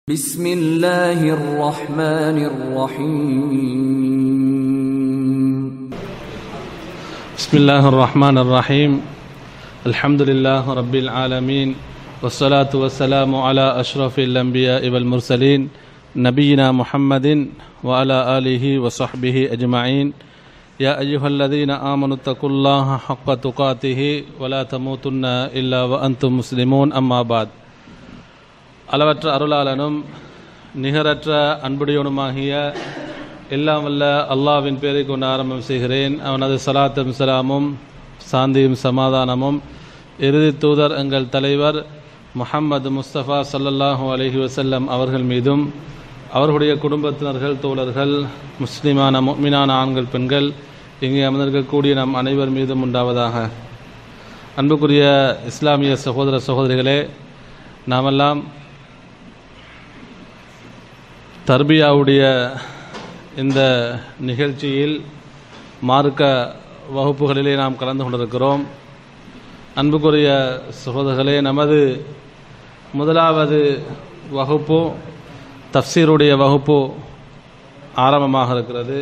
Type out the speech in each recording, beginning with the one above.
بسم الله الرحمن الرحيم بسم الله الرحمن الرحيم الحمد لله رب العالمين والصلاة والسلام على أشرف الأنبياء والمرسلين نبينا محمد وعلى آله وصحبه أجمعين يا أيها الذين آمنوا اتقوا الله حق تقاته ولا تموتن إلا وأنتم مسلمون أما بعد அளவற்ற அருளாளனும் நிகரற்ற அன்புடையவனுமாகிய எல்லாம் வல்ல அல்லாவின் பேரை கொண்டு ஆரம்பம் செய்கிறேன் அவனது சலாத்தும் சலாமும் சாந்தியும் சமாதானமும் இறுதி தூதர் எங்கள் தலைவர் முஹம்மது முஸ்தபா சல்லல்லாஹு அலைஹி வஸல்லம் அவர்கள் மீதும் அவர்களுடைய குடும்பத்தினர்கள் தோழர்கள் முஸ்லிமான முக்மினான ஆண்கள் பெண்கள் இங்கே அமர்ந்திருக்கக்கூடிய நம் அனைவர் மீதும் உண்டாவதாக அன்புக்குரிய இஸ்லாமிய சகோதர சகோதரிகளே நாமெல்லாம் தர்பியாவுடைய இந்த நிகழ்ச்சியில் மார்க்க வகுப்புகளிலே நாம் கலந்து கொண்டிருக்கிறோம் அன்புக்குரிய சகோதரர்களே நமது முதலாவது வகுப்பு தஃப்சீருடைய வகுப்பு ஆரம்பமாக இருக்கிறது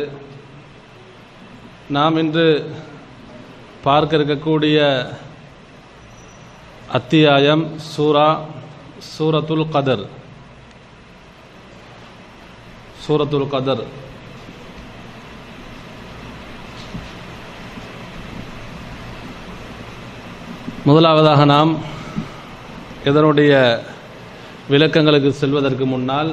நாம் இன்று பார்க்க இருக்கக்கூடிய அத்தியாயம் சூரா சூரத்துல் கதர் சூரத்துல் கதர் முதலாவதாக நாம் இதனுடைய விளக்கங்களுக்கு செல்வதற்கு முன்னால்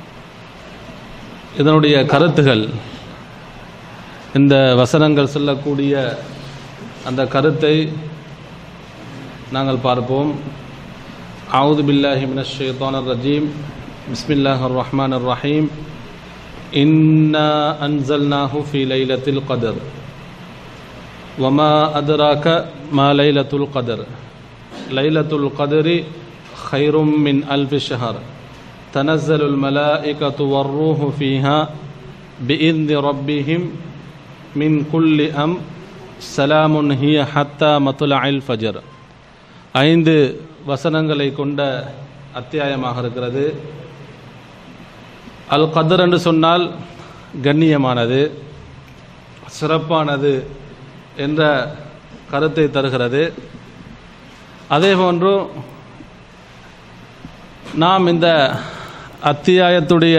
இதனுடைய கருத்துகள் இந்த வசனங்கள் சொல்லக்கூடிய அந்த கருத்தை நாங்கள் பார்ப்போம் أعوذ بالله من الشيطان الرجيم بسم الله الرحمن الرحيم إنا أنزلناه في ليلة القدر وما أدراك ما ليلة القدر ليلة القدر خير من ألف شهر تنزل الملائكة والروح فيها بإذن ربهم من كل أمر سلام هي حتى مطلع الفجر ஐந்து வசனங்களை கொண்ட அத்தியாயமாக இருக்கிறது அல் கதர் என்று சொன்னால் கண்ணியமானது சிறப்பானது என்ற கருத்தை தருகிறது அதேபோன்று நாம் இந்த அத்தியாயத்துடைய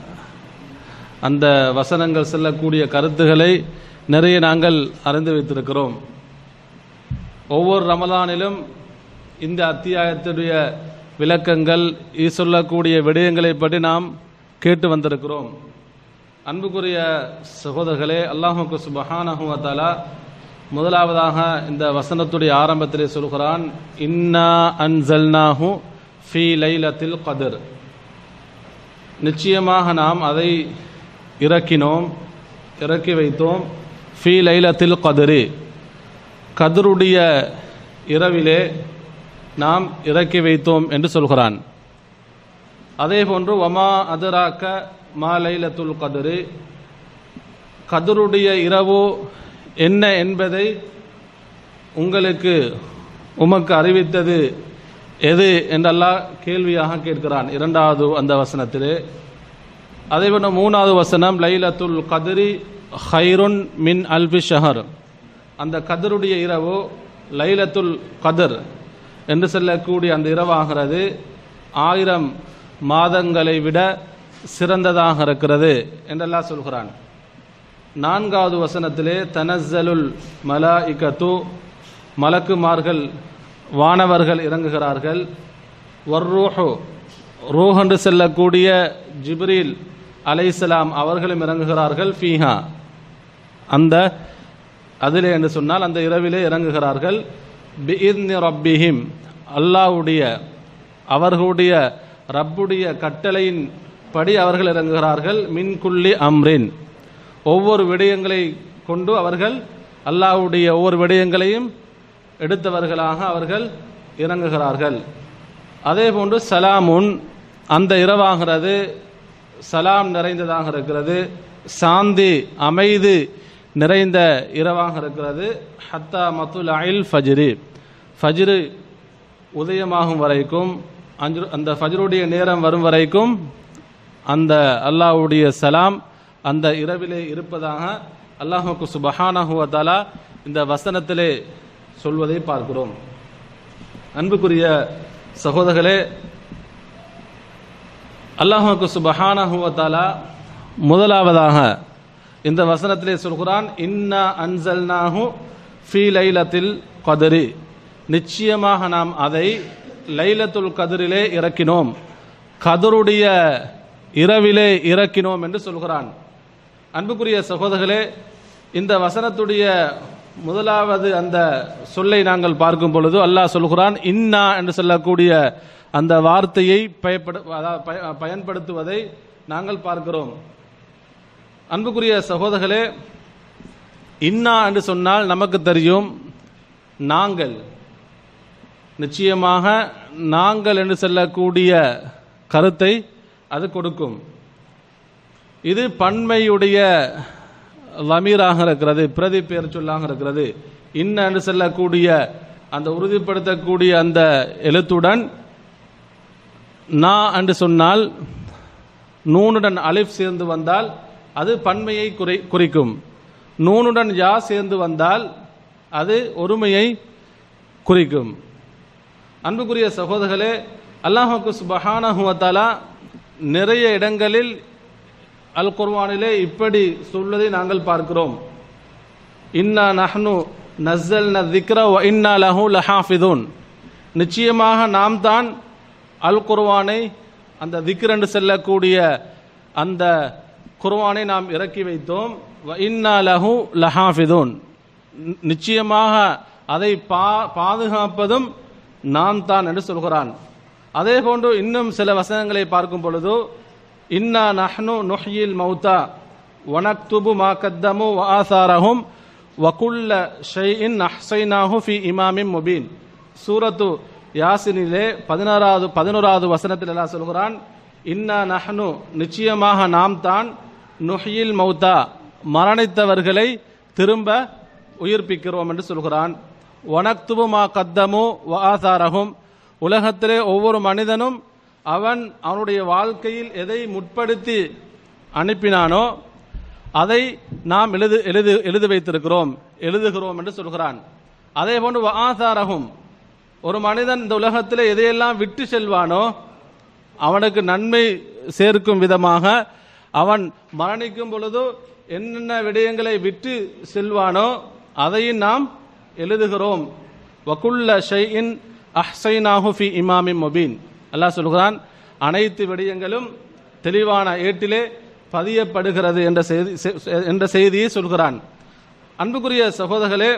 அந்த வசனங்கள் செல்லக்கூடிய கருத்துக்களை நிறைய நாங்கள் அறிந்து வைத்திருக்கிறோம் ஒவ்வொரு ரமலானிலும் இந்த அத்தியாயத்துடைய விளக்கங்கள் இது சொல்லக்கூடிய விடயங்களை பற்றி நாம் கேட்டு வந்திருக்கிறோம் அன்புக்குரிய சகோதரர்களே அல்லாஹுக்கு சுபஹானஹுவத்தாலா முதலாவதாக இந்த வசனத்துடைய ஆரம்பத்திலே சொல்கிறான் இன்னா அன்சல்னாஹு ஃபி லைலத்தில் கதிர் நிச்சயமாக நாம் அதை இறக்கினோம் இறக்கி வைத்தோம் ஃபி லைலத்தில் கதிரி கதிருடைய இரவிலே நாம் இறக்கி வைத்தோம் என்று சொல்கிறான் அதே போன்று வமா அதராக்க மா லைலத்துல் கதிரு கதிருடைய இரவு என்ன என்பதை உங்களுக்கு உமக்கு அறிவித்தது எது என்றெல்லாம் கேள்வியாக கேட்கிறான் இரண்டாவது அந்த வசனத்திலே அதே போன்று மூணாவது வசனம் லைலத்துல் கதிரி ஹைருன் மின் அல்பி ஷஹர் அந்த கதருடைய இரவு லைலத்துல் கதர் என்று சொல்லக்கூடிய அந்த இரவாகிறது ஆயிரம் மாதங்களை விட சிறந்ததாக இருக்கிறது என்றெல்லாம் சொல்கிறான் நான்காவது வசனத்திலே தனஸ்ஸலுல் மலா இக்கத்து மலக்குமார்கள் வானவர்கள் இறங்குகிறார்கள் வர்ரூஹு ரூஹ் என்று செல்லக்கூடிய ஜிப்ரீல் அலைசலாம் அவர்களும் இறங்குகிறார்கள் ஃபீஹா அந்த அதிலே என்று சொன்னால் அந்த இரவிலே இறங்குகிறார்கள் பிஇத்னி ரப்பிஹிம் அல்லாவுடைய அவர்களுடைய ரப்புடைய கட்டளையின் படி அவர்கள் இறங்குகிறார்கள் மின்குள்ளி அம்ரின் ஒவ்வொரு விடயங்களை கொண்டு அவர்கள் அல்லாவுடைய ஒவ்வொரு விடயங்களையும் எடுத்தவர்களாக அவர்கள் இறங்குகிறார்கள் அதே போன்று சலாமுன் அந்த இரவாகிறது சலாம் நிறைந்ததாக இருக்கிறது சாந்தி அமைதி நிறைந்த இரவாக இருக்கிறது ஹத்தா மத்துல் அயில் ஃபஜ்ரி ஃபஜ்ரு உதயமாகும் வரைக்கும் அஞ்சு அந்த ஃபஜ்ருடைய நேரம் வரும் வரைக்கும் அந்த அல்லாஹ்வுடைய சலாம் அந்த இரவிலே இருப்பதாக அல்லாஹுக்கு சுபஹானஹு வ தஆலா இந்த வசனத்திலே சொல்வதை பார்க்கிறோம் அன்புக்குரிய சகோதரர்களே அல்லாஹுக்கு சுபஹானஹு வ தஆலா முதலாவதாக இந்த வசனத்திலே சொல்கிறான் இன்னா அன்சல்நாஹு ஃபீ லைலத்தில் கதரி நிச்சயமாக நாம் அதை லைலத்துல் கதிரிலே இறக்கினோம் கதருடைய இரவிலே இறக்கினோம் என்று சொல்கிறான் அன்புக்குரிய சகோதரர்களே இந்த வசனத்துடைய முதலாவது அந்த சொல்லை நாங்கள் பார்க்கும் பொழுது அல்லாஹ் சொல்கிறான் இன்னா என்று சொல்லக்கூடிய அந்த வார்த்தையை பயப்படு அதாவது பய- பயன்படுத்துவதை நாங்கள் பார்க்கிறோம் அன்புக்குரிய சகோதரர்களே இன்னா என்று சொன்னால் நமக்கு தெரியும் நாங்கள் நிச்சயமாக நாங்கள் என்று சொல்லக்கூடிய கருத்தை அது கொடுக்கும் இது பன்மையுடைய லமீராக இருக்கிறது பிரதி பெயர் சொல்லாக இருக்கிறது இன்ன என்று சொல்லக்கூடிய அந்த உறுதிப்படுத்தக்கூடிய அந்த எழுத்துடன் நா என்று சொன்னால் நூனுடன் அலிஃப் சேர்ந்து வந்தால் அது பன்மையை குறை குறிக்கும் நூனுடன் யா சேர்ந்து வந்தால் அது ஒருமையை குறிக்கும் அன்புக்குரிய சகோதரர்களே அல்லாஹுக்கு சுபஹானஹு வ தஆலா நிறைய இடங்களில் அல் குர்ஆனிலே இப்படி சொல்வதை நாங்கள் பார்க்கிறோம் இன்னா நஹ்னு நஸ்ஸல்ன திக்ர வ இன்னா லஹு லஹாஃபிதுன் நிச்சயமாக நாம் தான் அல் குர்ஆனை அந்த திக்ர் என்று செல்லக்கூடிய அந்த குர்ஆனை நாம் இறக்கி வைத்தோம் வ இன்னா லஹு லஹாஃபிதுன் நி- நிச்சயமாக அதை பா பாதுகாப்பதும் நாம் தான் என்று சொல்கிறான் அதே போன்று இன்னும் சில வசனங்களை பார்க்கும் பொழுது இன்னா நஹ்னு நுஹ்யில் மௌதா வனக்துபு மா கத்தமு வ ஆசாரஹும் வகுல்ல ஷைஇன் அஹ்சைனாஹு ஃபி இமாமின் முபீன் சூரத்து யாசினிலே பதினாறாவது பதினோராவது வசனத்தில் எல்லாம் சொல்கிறான் இன்னா நஹ்னு நிச்சயமாக நாம் தான் நுஹ்யில் மௌதா மரணித்தவர்களை திரும்ப உயிர்ப்பிக்கிறோம் என்று சொல்கிறான் வனக்துபு மா கத்தமு வ ஆசாரஹும் உலகத்திலே ஒவ்வொரு மனிதனும் அவன் அவனுடைய வாழ்க்கையில் எதை முற்படுத்தி அனுப்பினானோ அதை நாம் எழுது எழுது எழுதி வைத்திருக்கிறோம் எழுதுகிறோம் என்று சொல்கிறான் அதே போன்று வ ஆசாரஹும் ஒரு மனிதன் இந்த உலகத்தில் எதையெல்லாம் விட்டு செல்வானோ அவனுக்கு நன்மை சேர்க்கும் விதமாக அவன் மரணிக்கும் பொழுது என்னென்ன விடயங்களை விட்டு செல்வானோ அதையும் நாம் எழுதுகிறோம் வகுல்ல ஷைஇன் அஹ்சைனாஹு ஃபி இமாமின் முபீன் அல்லாஹ் சொல்கிறான் அனைத்து விடயங்களும் தெளிவான ஏட்டிலே பதியப்படுகிறது என்ற செய்தி செ- என்ற செய்தியை சொல்கிறான் அன்புக்குரிய சகோதரர்களே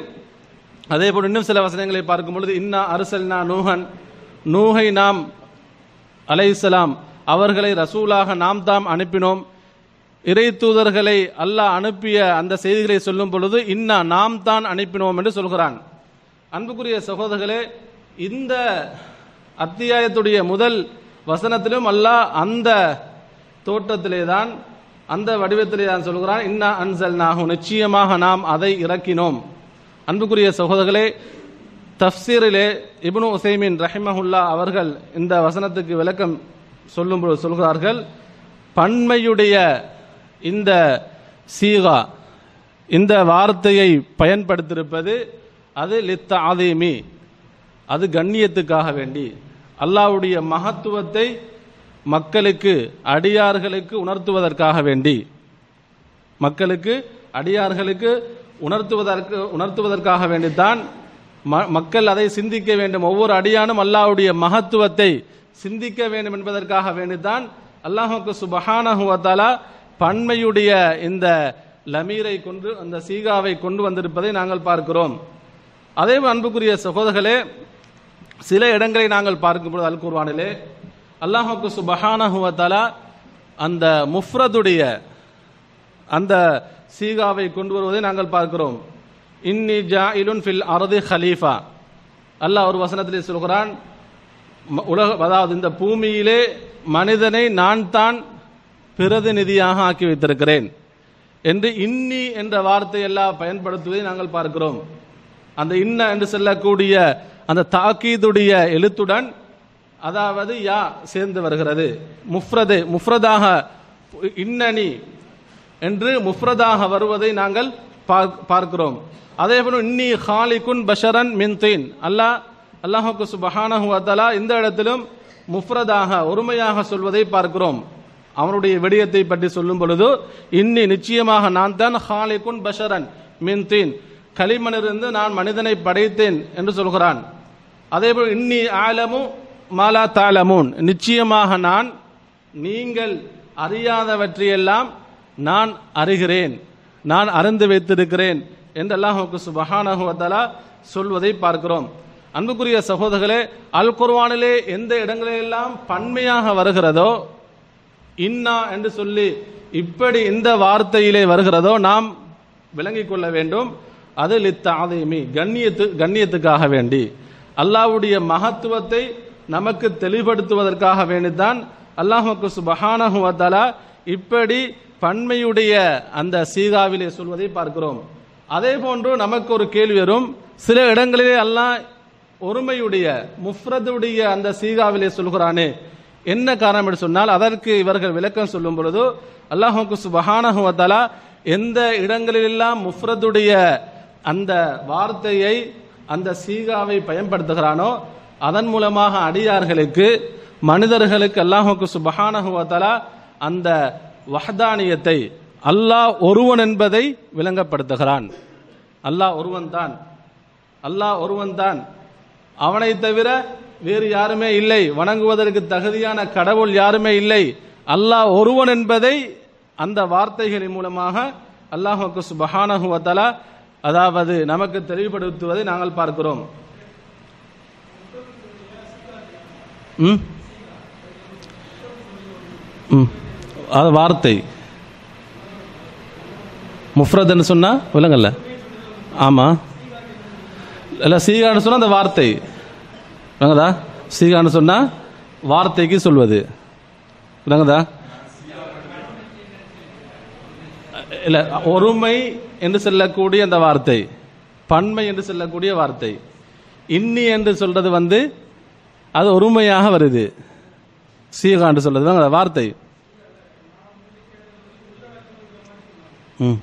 அதே போல் இன்னும் சில வசனங்களை பார்க்கும் பொழுது இன்னா அரசல்னா நூஹன் நூஹை நாம் அலைஹிஸ்ஸலாம் அவர்களை ரசூலாக நாம் தாம் அனுப்பினோம் இறை தூதர்களை அல்லாஹ் அனுப்பிய அந்த செய்திகளை சொல்லும் பொழுது இன்னா நாம் தான் அனுப்பினோம் என்று சொல்கிறான் அன்புக்குரிய சகோதரர்களே இந்த அத்தியாயத்துடைய முதல் வசனத்திலும் அல்லாஹ் அந்த தோட்டத்திலே தான் அந்த வடிவத்திலே தான் சொல்கிறான் இன்னா அன்சல் நிச்சயமாக நாம் அதை இறக்கினோம் அன்புக்குரிய சகோதரர்களே தஃப்சீரிலே இப்னு உசைமின் ரஹிமஹுல்லா அவர்கள் இந்த வசனத்துக்கு விளக்கம் சொல்லும்போது சொல்கிறார்கள் பன்மையுடைய இந்த சீகா இந்த வார்த்தையை பயன்படுத்தியிருப்பது அது லித்த ஆதீமி அது கண்ணியத்துக்காக வேண்டி அல்லாஹ்வுடைய மகத்துவத்தை மக்களுக்கு அடியார்களுக்கு உணர்த்துவதற்காக வேண்டி மக்களுக்கு அடியார்களுக்கு உணர்த்துவதற்கு உணர்த்துவதற்காக வேண்டித்தான் ம- மக்கள் அதை சிந்திக்க வேண்டும் ஒவ்வொரு அடியானும் அல்லாஹ்வுடைய மகத்துவத்தை சிந்திக்க வேண்டும் என்பதற்காக வேண்டித்தான் அல்லாஹுக்கு சுபஹானஹு வ தஆலா பன்மையுடைய இந்த லமீரை கொண்டு அந்த சீகாவை கொண்டு வந்திருப்பதை நாங்கள் பார்க்கிறோம் அதே அன்புக்குரிய சகோதரர்களே சில இடங்களை நாங்கள் பார்க்கும்போது அல் குர்ஆனிலே அல்லாஹுக்கு சுபஹானஹு வ தஆலா அந்த முஃப்ரதுடைய அந்த சீகாவை கொண்டு வருவதை நாங்கள் பார்க்கிறோம் இன்னி ஜாயிலுன் ஃபில் அரது ஹலீஃபா அல்லாஹ் ஒரு வசனத்திலே சொல்கிறான் ம- உலக அதாவது இந்த பூமியிலே மனிதனை நான் தான் பிரதிநிதியாக ஆக்கி வைத்திருக்கிறேன் என்று இன்னி என்ற வார்த்தை எல்லாம் பயன்படுத்துவதை நாங்கள் பார்க்கிறோம் அந்த இன்ன என்று சொல்லக்கூடிய அந்த தாக்கீதுடைய எழுத்துடன் அதாவது யா சேர்ந்து வருகிறது முஃப்ரது முஃப்ரதாக இன்னனி என்று முஃப்ரதாக வருவதை நாங்கள் பார்க்- பார்க்கிறோம் அதே போல இன்னி ஹாலிகுன் பஷரன் மின்தீன் அல்லாஹ் அல்லாஹுக்கு சுபஹானஹு வ தஆலா இந்த இடத்திலும் முஃப்ரதாக ஒருமையாக சொல்வதை பார்க்கிறோம் அவனுடைய விடயத்தை பற்றி சொல்லும் பொழுது இன்னி நிச்சயமாக நான் தான் ஹாலிகுன் பஷரன் மின்தீன் களிமணிலிருந்து நான் மனிதனை படைத்தேன் என்று சொல்கிறான் அதேபோல் இன்னி ஆலமு மாலா தாலமூன் நிச்சயமாக நான் நீங்கள் அறியாதவற்றையெல்லாம் நான் அறிகிறேன் நான் அறிந்து வைத்திருக்கிறேன் என்று அல்லாஹுக்கு சுபஹானஹு வ தஆலா சொல்வதை பார்க்கிறோம் அன்புக்குரிய சகோதரர்களே அல் குர்ஆனிலே எந்த இடங்களிலெல்லாம் பன்மையாக வருகிறதோ இன்னா என்று சொல்லி இப்படி இந்த வார்த்தையிலே வருகிறதோ நாம் விளங்கிக் கொள்ள வேண்டும் அது லித்தாதைமி கண்ணியத்து கண்ணியத்துக்காக வேண்டி அல்லாஹ்வுடைய மகத்துவத்தை நமக்கு தெளிவுபடுத்துவதற்காக வேண்டித்தான் அல்லாஹுக்கு சுபஹானஹு வ தஆலா இப்படி பன்மையுடைய அந்த சீகாவிலே சொல்வதை பார்க்கிறோம் அதே போன்று நமக்கு ஒரு கேள்வி வரும் சில இடங்களிலே அல்லாஹ் ஒருமையுடைய முஃப்ரதுடைய அந்த சீகாவிலே சொல்கிறானே என்ன காரணம் என்று சொன்னால் அதற்கு இவர்கள் விளக்கம் சொல்லும் பொழுது அல்லாஹுக்கு சுபஹானஹு வ தஆலா எந்த இடங்களிலெல்லாம் முஃப்ரதுடைய அந்த வார்த்தையை அந்த சீகாவை பயன்படுத்துகிறானோ அதன் மூலமாக அடியார்களுக்கு மனிதர்களுக்கு அல்லாஹுக்கு சுபஹானஹு வ தஆலா அந்த வஹதானியத்தை அல்லாஹ் ஒருவன் என்பதை விளங்கப்படுத்துகிறான் அல்லாஹ் ஒருவன் தான் அல்லாஹ் ஒருவன் தான் அவனை தவிர வேறு யாருமே இல்லை வணங்குவதற்கு தகுதியான கடவுள் யாருமே இல்லை அல்லாஹ் ஒருவன் என்பதை அந்த வார்த்தைகளின் மூலமாக அல்லாஹுக்கு சுபஹானஹு வ தஆலா அதாவது நமக்கு தெளிவுபடுத்துவதை நாங்கள் பார்க்கிறோம் ம் ம் அது வார்த்தை முஃப்ரத்னு சொன்னா விலங்கல்ல ஆமா இல்ல சீகான்னு சொன்னா அந்த வார்த்தை விளங்குதா சீகான்னு சொன்னா வார்த்தைக்கு சொல்வது விளங்குதா இல்ல ஒருமை என்று சொல்லக்கூடிய அந்த வார்த்தை பன்மை என்று சொல்லக்கூடிய வார்த்தை இன்னி என்று சொல்றது வந்து அது ஒருமையாக வருது சீகா என்று சொல்றது வாங்க, வார்த்தை ம்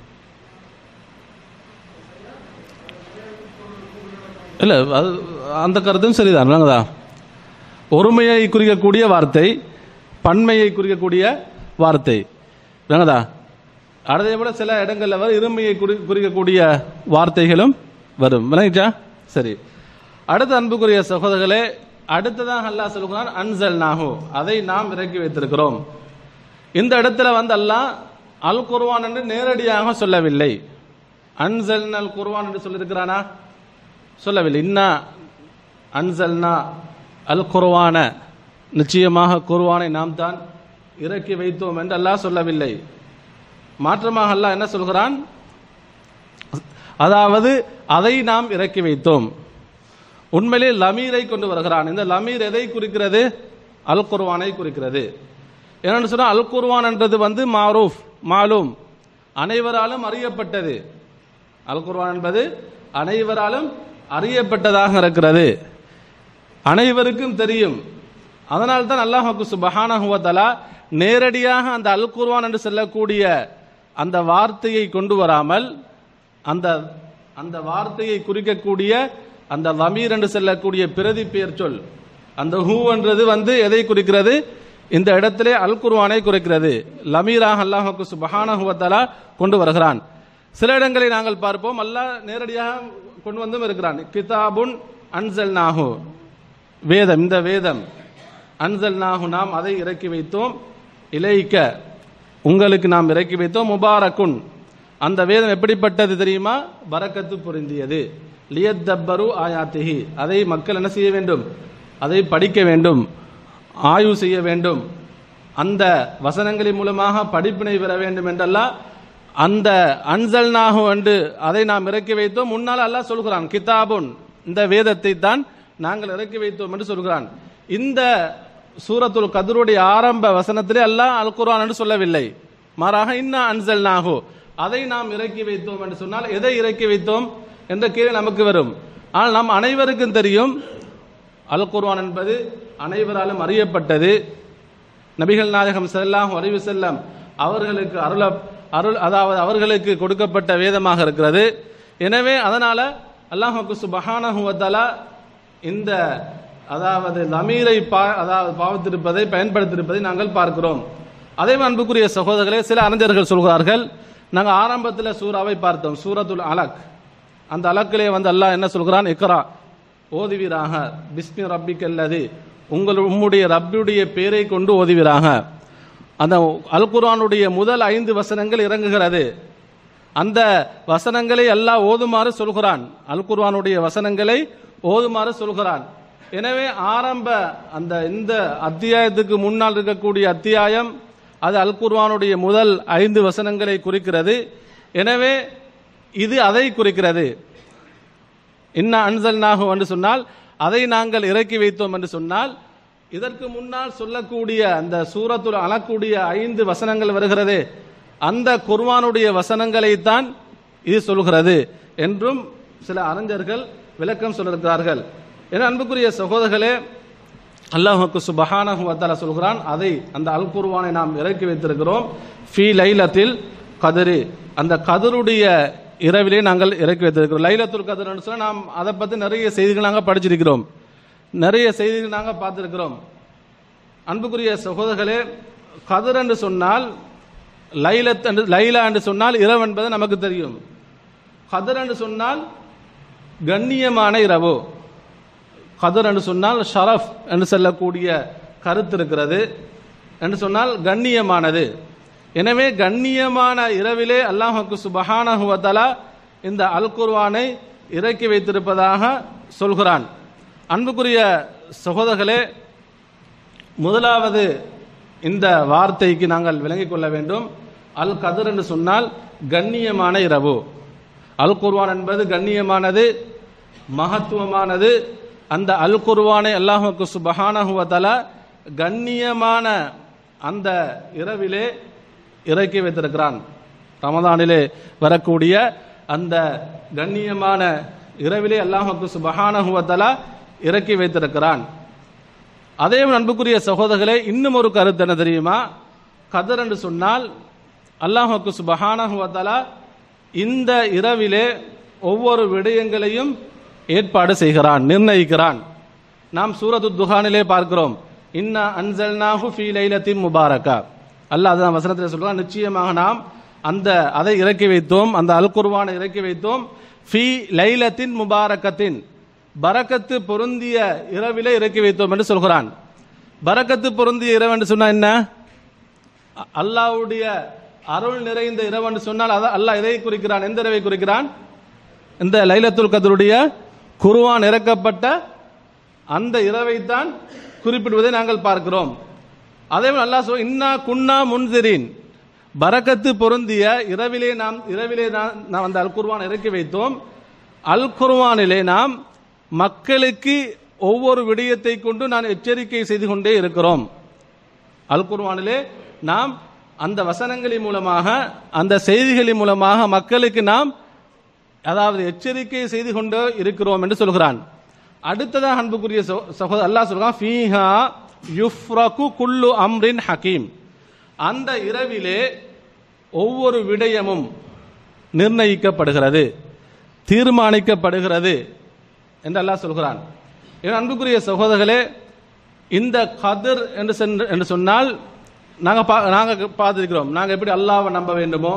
இல்ல அது அந்த கருத்தும் சரிதான் விளங்குதா ஒருமையை குறிக்கக்கூடிய வார்த்தை பன்மையை குறிக்கக்கூடிய வார்த்தை விளங்குதா அதே போல சில இடங்கள்ல வர இருமையை குறி- குறிக்கக்கூடிய வார்த்தைகளும் வரும் விளங்கிச்சா சரி அடுத்த அன்புக்குரிய சகோதரர்களே அடுத்ததாக அல்லாஹ் சொல்கிறான் அன்சல் நாஹு அதை நாம் இறக்கி வைத்திருக்கிறோம் இந்த இடத்துல வந்து அல்லாஹ் அல் குர்ஆன் என்று நேரடியாக சொல்லவில்லை அன்சல் அல் குர்ஆன் என்று சொல்லியிருக்கிறானா சொல்லவில்லை இன்னா அன்சல்னா அல் குர்ஆன நிச்சயமாக குர்ஆனை நாம் தான் இறக்கி வைத்தோம் என்று அல்லாஹ் சொல்லவில்லை மாற்றமாக அல்லாஹ் என்ன சொல்கிறான் அதாவது அதை நாம் இறக்கி வைத்தோம் உண்மையிலே லமீரை கொண்டு வருகிறான் இந்த லமீர் எதை குறிக்கிறது அல் குர்ஆனை குறிக்கிறது என்னன்னு சொன்னா அல் குர்ஆன் என்றது வந்து மாரூஃப் மாலூம் அனைவராலும் அறியப்பட்டது அல் குர்ஆன் என்பது அனைவராலும் அறியப்பட்டதாக இருக்கிறது அனைவருக்கும் தெரியும் அதனால் தான் அல்லாஹுக்கு சுபஹானஹு வ தஆலா நேரடியாக அந்த அல் குர்ஆன் என்று சொல்லக்கூடிய அந்த வார்த்தையை கொண்டு வராமல் அந்த அந்த வார்த்தையை குறிக்கக்கூடிய அந்த லமீர் என்று சொல்லக்கூடிய பிரதி பெயர் சொல் அந்த ஹூ என்றது வந்து எதை குறிக்கிறது இந்த இடத்திலே அல் குர்ஆனை குறிக்கிறது லமீராக அல்லாஹுக்கு சுபஹானஹு வ தஆலா கொண்டு வருகிறான் சில இடங்களை நாங்கள் பார்ப்போம் அல்லாஹ் நேரடியாக கொண்டு வந்தும் இருக்கிறான் கிதாபுன் அன்சல் நாஹு வேதம் இந்த வேதம் அன்சல் நாஹு நாம் அதை இறக்கி வைத்தோம் இலைக்க உங்களுக்கு நாம் இறக்கி வைத்தோம் முபாரக்குன் அந்த வேதம் எப்படிப்பட்டது தெரியுமா பரக்கத்து பொருந்தியது லியத்தப்பரு ஆயாத்திஹி அதை மக்கள் என்ன செய்ய வேண்டும் அதை படிக்க வேண்டும் ஆய்வு செய்ய வேண்டும் அந்த வசனங்களின் மூலமாக படிப்பினை பெற வேண்டும் என்றெல்லாம் அந்த அன்சல் நாகு என்று அதை நாம் இறக்கி வைத்தோம் முன்னால் அல்லாஹ் சொல்கிறான் கிதாபுன் இந்த வேதத்தை தான் நாங்கள் இறக்கி வைத்தோம் என்று சொல்கிறான் இந்த சூரத்துல் கதருடைய ஆரம்ப வசனத்திலே அல்லாஹ் அல் குர்ஆன் என்று சொல்லவில்லை மாறாக இன்னா அன்சல் நாகு அதை நாம் இறக்கி வைத்தோம் என்று சொன்னால் எதை இறக்கி வைத்தோம் என்ற கேள்வி நமக்கு வரும் ஆனால் நம் அனைவருக்கும் தெரியும் அல் குர்ஆன் என்பது அனைவராலும் அறியப்பட்டது நபிகள் நாயகம் ஸல்லல்லாஹு அலைஹி வஸல்லம் அவர்களுக்கு அருள அருள் அதாவது அவர்களுக்கு கொடுக்கப்பட்ட வேதமாக இருக்கிறது எனவே அதனால அல்லாஹுக்கு சுபஹானஹு வ தஆலா இந்த அதாவது லமீரை பா அதாவது பாவத்திருப்பதை பயன்படுத்தியிருப்பதை நாங்கள் பார்க்கிறோம் அதே மாதிரி அன்புக்குரிய சகோதரர்களே சில அறிஞர்கள் சொல்கிறார்கள் நாங்கள் ஆரம்பத்தில் சூறாவை பார்த்தோம் சூரத்துல் அலக் அந்த அலக்கிலே வந்து அல்லாஹ் என்ன சொல்கிறான் இக்ரா ஓதுவீராக பிஸ்மி ரப்பிக்கல்லது உங்கள் உம்முடைய ரப்பியுடைய பேரை கொண்டு ஓதுவீராக அந்த அல் குர்ஆனுடைய முதல் ஐந்து வசனங்கள் இறங்குகிறது அந்த வசனங்களை அல்லாஹ் ஓதுமாறு சொல்கிறான் அல் குர்ஆனுடைய வசனங்களை ஓதுமாறு சொல்கிறான் எனவே ஆரம்ப அந்த இந்த அத்தியாயத்துக்கு முன்னால் இருக்கக்கூடிய அத்தியாயம் அது அல் குர்ஆனுடைய முதல் ஐந்து வசனங்களை குறிக்கிறது எனவே இது அதை குறிக்கிறது இன்னா அன்சல்நாகு என்று சொன்னால் அதை நாங்கள் இறக்கி வைத்தோம் என்று சொன்னால் இதற்கு முன்னால் சொல்லக்கூடிய அந்த சூரத்துல் அழக்கூடிய ஐந்து வசனங்கள் வருகிறதே அந்த குர்வானுடைய வசனங்களைத்தான் இது சொல்கிறது என்றும் சில அறிஞர்கள் விளக்கம் சொல்லியிருக்கிறார்கள் என அன்புக்குரிய சகோதரர்களே அல்லாஹுக்கு சுபஹானஹு வத்தாலா சொல்கிறான் அதை அந்த அல் குர்வானை நாம் இறக்கி வைத்திருக்கிறோம் ஃபி லைலத்தில் கதிரு அந்த கதிருடைய இரவிலே நாங்கள் இறக்கி வைத்திருக்கிறோம் லைலத்துல் கதிர்னு சொன்னா நாம் அதை பற்றி நிறைய செய்திகள் நாங்கள் படிச்சிருக்கிறோம் நிறைய செய்திகள் நாங்கள் பார்த்திருக்கிறோம் அன்புக்குரிய சகோதரர்களே கதிர் என்று சொன்னால் லைலத் என்று லைலா என்று சொன்னால் இரவு என்பது நமக்கு தெரியும் கதிர் என்று சொன்னால் கண்ணியமான இரவு கதிர் என்று சொன்னால் ஷரஃப் என்று சொல்லக்கூடிய கருத்து இருக்கிறது என்று சொன்னால் கண்ணியமானது எனவே கண்ணியமான இரவிலே அல்லாஹுக்கு சுபஹானஹு வ தஆலா இந்த அல் குர்ஆனை இறக்கி வைத்திருப்பதாக சொல்கிறான் அன்புக்குரிய சகோதரர்களே முதலாவது இந்த வார்த்தைக்கு நாங்கள் விளங்கிக் கொள்ள வேண்டும் அல் கதிர் என்று சொன்னால் கண்ணியமான இரவு அல் குர்ஆன் என்பது கண்ணியமானது மகத்துவமானது அந்த அல் குர்ஆனை அல்லாஹுக்கு சுபஹானஹு வ தஆலா கண்ணியமான அந்த இரவிலே இறக்கி வைத்திருக்கிறான் ரமதானிலே வரக்கூடிய அந்த கண்ணியமான இரவிலே அல்லாஹுக்கு சுபஹானஹு வ தஆலா இறக்கி வைத்திருக்கிறான் அதே அன்புக்குரிய சகோதரர்களே இன்னும் ஒரு கருத்து என்ன தெரியுமா கதர் என்று சொன்னால் அல்லாஹுக்கு சுபஹானஹு வ தஆலா இந்த இரவிலே ஒவ்வொரு விடயங்களையும் ஏற்பாடு செய்கிறான் நிர்ணயிக்கிறான் நாம் சூரத்து துஹானிலே பார்க்கிறோம் இன்னா அன்சல்நாஹு ஃபீ லைலத்தின் முபாரக்கா அல்லாஹ் அதான் வசனத்தில் சொல்றான் நிச்சயமாக நாம் அந்த அதை இறக்கி வைத்தோம் அந்த அல் குர்ஆனை இறக்கி வைத்தோம் ஃபீ லைலத்தின் முபாரக்கத்தின் பரக்கத்து பொருந்திய இரவிலே இறக்கி வைத்தோம் என்று சொல்கிறான் பரக்கத்து பொருந்திய இரவு என்று சொன்னா என்ன அ- அல்லாஹ்வுடைய அருள் நிறைந்த இரவு என்று சொன்னால் அத- அல்லாஹ் எதை குறிக்கிறான் எந்த இரவை குறிக்கிறான் இந்த லைலத்துல் கதருடைய குர்ஆன் இறக்கப்பட்ட அந்த இரவைத்தான் குறிப்பிடுவதை நாங்கள் பார்க்கிறோம் அதே போல அல்லாஹ் சொல் இன்னா குன்னா முன்திரின் பரக்கத்து பொருந்திய இரவிலே நாம் இரவிலே நான் நாம் அந்த அல் குர்ஆன் இறக்கி வைத்தோம் அல் குர்ஆனிலே நாம் மக்களுக்கு ஒவ்வொரு விடயத்தை கொண்டு நான் எச்சரிக்கை செய்து கொண்டே இருக்கிறோம் அல் குர்ஆனிலே நாம் அந்த வசனங்களின் மூலமாக அந்த செய்திகளின் மூலமாக மக்களுக்கு நாம் அதாவது எச்சரிக்கை செய்து கொண்டு இருக்கிறோம் என்று சொல்கிறான் அடுத்ததாக அன்புக்குரிய சகோ- சகோதரர் அல்லாஹ் சொல்றான் ஃபீஹா யுஃப்ரகு குல்லு அம்ரின் ஹக்கீம் அந்த இரவிலே ஒவ்வொரு விடயமும் நிர்ணயிக்கப்படுகிறது தீர்மானிக்கப்படுகிறது என்று அல்லாஹ் சொல்கிறான் என் அன்புக்குரிய சகோதரர்களே இந்த கதிர் என்று சென்று என்று சொன்னால் நாங்கள் பா நாங்கள் பார்த்துருக்கிறோம் நாங்கள் எப்படி அல்லாஹ்வை நம்ப வேண்டுமோ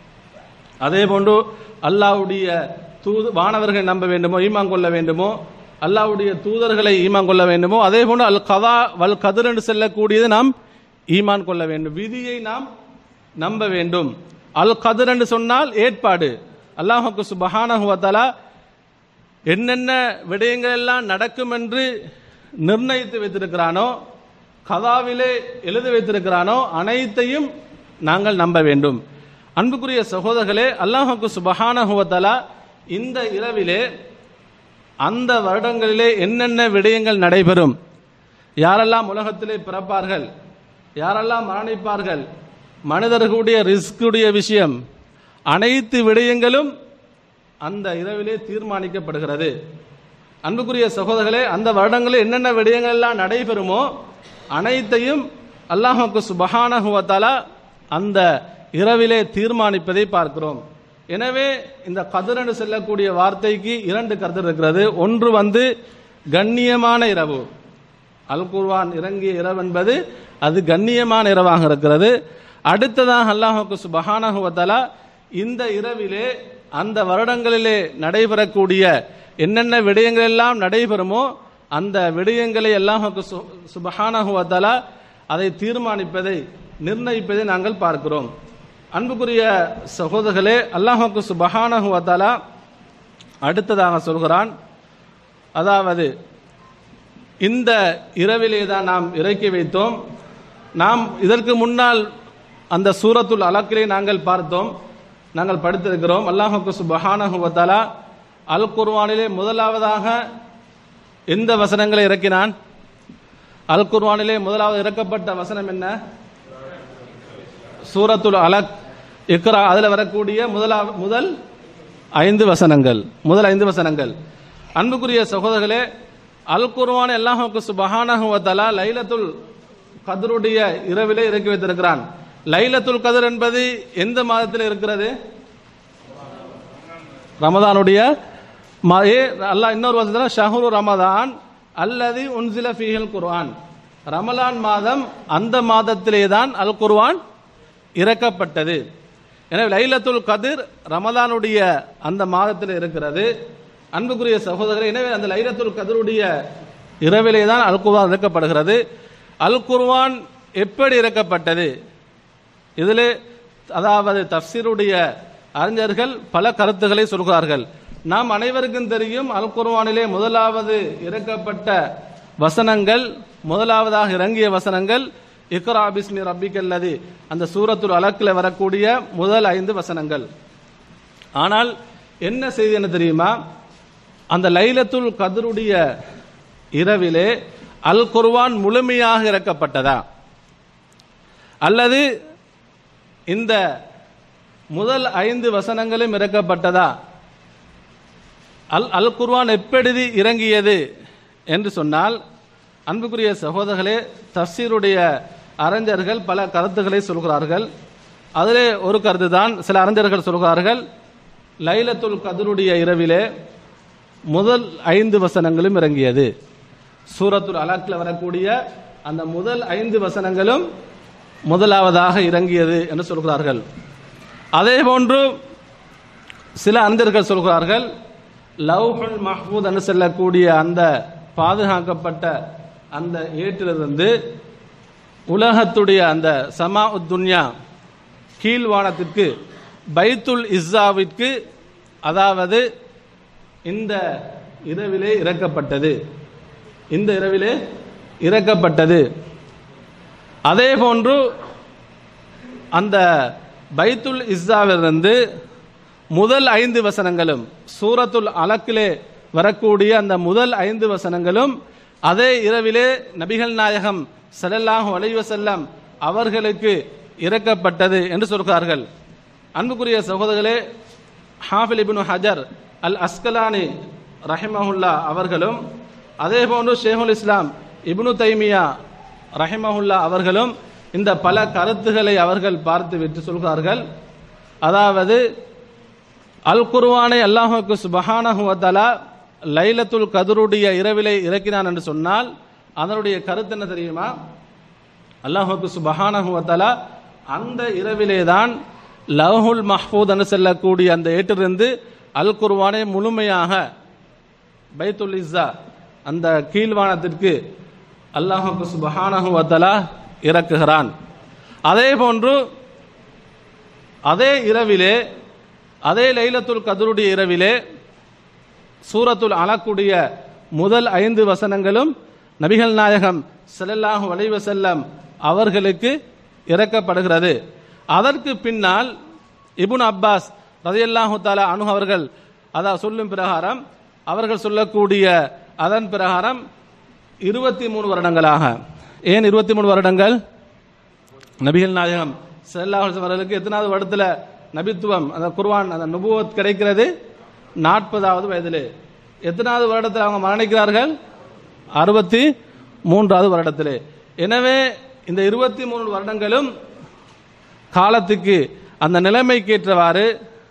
அதே போன்று அல்லாஹ்வுடைய தூது வானவர்களை நம்ப வேண்டுமோ ஈமான் கொள்ள வேண்டுமோ அல்லாஹ்வுடைய தூதர்களை ஈமான் கொள்ள வேண்டுமோ அதே போன்று அல் கதா வல் கதிர் என்று செல்லக்கூடியது நாம் ஈமான் கொள்ள வேண்டும் விதியை நாம் நம்ப வேண்டும் அல் கதிர் என்று சொன்னால் ஏற்பாடு அல்லாஹுக்கு சுபஹானஹு வ தஆலா என்னென்ன விடயங்கள் எல்லாம் நடக்கும் என்று நிர்ணயித்து வைத்திருக்கிறானோ கதாவிலே எழுதி வைத்திருக்கிறானோ அனைத்தையும் நாங்கள் நம்ப வேண்டும் அன்புக்குரிய சகோதரர்களே அல்லாஹுக்கு சுபஹானஹு வ தஆலா இந்த இரவிலே அந்த வருடங்களிலே என்னென்ன விடயங்கள் நடைபெறும் யாரெல்லாம் உலகத்திலே பிறப்பார்கள் யாரெல்லாம் மரணிப்பார்கள் மனிதர்களுடைய ரிஸ்குடைய விஷயம் அனைத்து விடயங்களும் அந்த இரவிலே தீர்மானிக்கப்படுகிறது அன்புக்குரிய சகோதரர்களே அந்த வருடங்களில் என்னென்ன விடயங்கள் எல்லாம் நடைபெறுமோ அனைத்தையும் அல்லாஹுக்கு சுபஹானஹுவத்தாலா அந்த இரவிலே தீர்மானிப்பதை பார்க்கிறோம் எனவே இந்த கதிர் என்று செல்லக்கூடிய வார்த்தைக்கு இரண்டு கருத்து இருக்கிறது ஒன்று வந்து கண்ணியமான இரவு அல் குர்வான் இறங்கிய இரவு என்பது அது கண்ணியமான இரவாக இருக்கிறது அடுத்ததாக அல்லாஹுக்கு சுபஹானஹுவத்தாலா இந்த இரவிலே அந்த வருடங்களிலே நடைபெறக்கூடிய என்னென்ன விடயங்கள் எல்லாம் நடைபெறுமோ அந்த விடயங்களை அல்லாஹுக்கு சு சுபஹானஹுவத்தாலா அதை தீர்மானிப்பதை நிர்ணயிப்பதை நாங்கள் பார்க்கிறோம் அன்புக்குரிய சகோதரர்களே அல்லாஹுக்கு சுபஹானஹுவத்தாலா அடுத்ததாக சொல்கிறான் அதாவது இந்த இரவிலே தான் நாம் இறக்கி வைத்தோம் நாம் இதற்கு முன்னால் அந்த சூரத்துல் அலக்கிலே நாங்கள் பார்த்தோம் நாங்கள் படித்திருக்கிறோம் அல்லாஹுக்கு சுபஹானஹுவத்தாலா அல் குர்வானிலே முதலாவதாக எந்த வசனங்களை இறக்கினான் அல் குர்வானிலே முதலாவது இறக்கப்பட்ட வசனம் என்ன சூரத்துல் அலக் இக்ரா அதில் வரக்கூடிய முதலா முதல் ஐந்து வசனங்கள் முதல் ஐந்து வசனங்கள் அன்புக்குரிய சகோதரர்களே அல் குர்வான் அல்லாஹுக்கு சுபஹானஹுவத்தலா லைலத்துல் கதருடைய இரவிலே இறக்கி வைத்திருக்கிறான் லைலத்துல் கதர் என்பது எந்த மாதத்தில் இருக்கிறது ரமதானுடைய மா- ஏ அல்லாஹ் இன்னொரு வசனத்தில் ஷஹ்ரு ரமதான் அல்லது உன்சில ஃபீஹில் குர்ஆன் ரமலான் மாதம் அந்த மாதத்திலே தான் அல் குர்ஆன் இறக்கப்பட்டது எனவே லைலத்துல் கதிர் ரமலானுடைய அந்த மாதத்தில் இருக்கிறது அன்புக்குரிய சகோதரர் எனவே அந்த லைலத்துல் கதிருடைய இரவிலே தான் அல் குர்ஆன் இறக்கப்படுகிறது அல் குர்ஆன் எப்படி இறக்கப்பட்டது இதில் அதாவது தஃப்சீருடைய அறிஞர்கள் பல கருத்துக்களை சொல்கிறார்கள் நாம் அனைவருக்கும் தெரியும் அல் குர்ஆனிலே முதலாவது இறக்கப்பட்ட வசனங்கள் முதலாவதாக இறங்கிய வசனங்கள் இக்ரா பிஸ்மி ரப்பிக்கல்லது அந்த சூரத்துல் அலக்கில் வரக்கூடிய முதல் ஐந்து வசனங்கள் ஆனால் என்ன செய்தி என்ன தெரியுமா அந்த லைலத்துல் கதருடைய இரவிலே அல் குர்ஆன் முழுமையாக இறக்கப்பட்டதா அல்லது இந்த முதல் ஐந்து வசனங்களும் இறக்கப்பட்டதா அல் அல் குர்ஆன் எப்படி இறங்கியது என்று சொன்னால் அன்புக்குரிய சகோதரர்களே தஃசீருடைய அறிஞர்கள் பல கருத்துக்களை சொல்கிறார்கள் அதிலே ஒரு கருத்து தான் சில அறிஞர்கள் சொல்கிறார்கள் லைலத்துல் கதருடைய இரவிலே முதல் ஐந்து வசனங்களும் இறங்கியது சூரத்துல் அலக்கில் வரக்கூடிய அந்த முதல் ஐந்து வசனங்களும் முதலாவதாக இறங்கியது என்று சொல்கிறார்கள் அதே போன்று சில அறிஞர்கள் சொல்கிறார்கள் லவ்ஹுல் மஹ்பூத் என்று சொல்லக்கூடிய அந்த பாதுகாக்கப்பட்ட அந்த ஏட்டிலிருந்து உலகத்துடைய அந்த சமா துன்யா கீழ்வானத்திற்கு பைத்துல் இஸ்ஸாவிற்கு அதாவது இந்த இரவிலே இறக்கப்பட்டது இந்த இரவிலே இறக்கப்பட்டது அதே போன்று அந்த பைத்துல் இஸ்ஸாவிலிருந்து முதல் ஐந்து வசனங்களும் சூரத்துல் அலக்கிலே வரக்கூடிய அந்த முதல் ஐந்து வசனங்களும் அதே இரவிலே நபிகள் நாயகம் ஸல்லல்லாஹு அலைஹி வஸல்லம் அவர்களுக்கு இறக்கப்பட்டது என்று சொல்கிறார்கள் அன்புக்குரிய சகோதரர்களே ஹாஃபில் இப்னு ஹஜர் அல் அஸ்கலானி ரஹிமஹுல்லா அவர்களும் அதே போன்று ஷேகுல் இஸ்லாம் இப்னு தைமியா ரஹிமஹுல்லா அவர்களும் இந்த பல கருத்துக்களை அவர்கள் பார்த்து விட்டு சொல்கிறார்கள் அதாவது அல் குர்ஆனை அல்லாஹுக்கு சுபஹானஹு வதஆலா லைலத்துல் கதருடைய இரவிலே இறக்கினான் என்று சொன்னால் அதனுடைய கருத்து என்ன தெரியுமா அல்லாஹுக்கு சுபஹானஹு வதஆலா அந்த இரவிலே தான் லவ்ஹுல் மஹ்பூத் என்று செல்லக்கூடிய அந்த ஏட்டிலிருந்து அல் குர்ஆனை முழுமையாக பைத்துல் இஸ்ஸா அந்த கீழ்வானத்திற்கு அல்லாஹுக்கு சுபஹானஹு வதஆலா இறக்குகிறான் அதே போன்று அதே இரவிலே அதே லைலத்துல் கதருடைய இரவிலே சூரத்துல் அலக்குடைய முதல் ஐந்து வசனங்களும் நபிகள் நாயகம் ஸல்லல்லாஹு அலைஹி வஸல்லம் அவர்களுக்கு இறக்கப்படுகிறது அதற்கு பின்னால் இப்னு அப்பாஸ் ரதியல்லாஹு தாலா அனு அவர்கள் அதான் சொல்லும் பிரகாரம் அவர்கள் சொல்லக்கூடிய அதன் பிரகாரம் இருபத்தி மூணு வருடங்களாக ஏன் இருபத்தி மூணு வருடங்கள் நபிகள் நாயகம் ஸல்லல்லாஹு அலைஹி வஸல்லம் அவர்களுக்கு எத்தனாவது வருடத்தில் நபித்துவம் அந்த குர்ஆன் அந்த நுபுவத் கிடைக்கிறது நாற்பதாவது வயதிலே எத்தனாவது வருடத்தில் அவங்க மரணிக்கிறார்கள் அறுபத்தி மூன்றாவது வருடத்திலே எனவே இந்த இருபத்தி மூணு வருடங்களும் காலத்துக்கு அந்த நிலைமைக்கு ஏற்றவாறு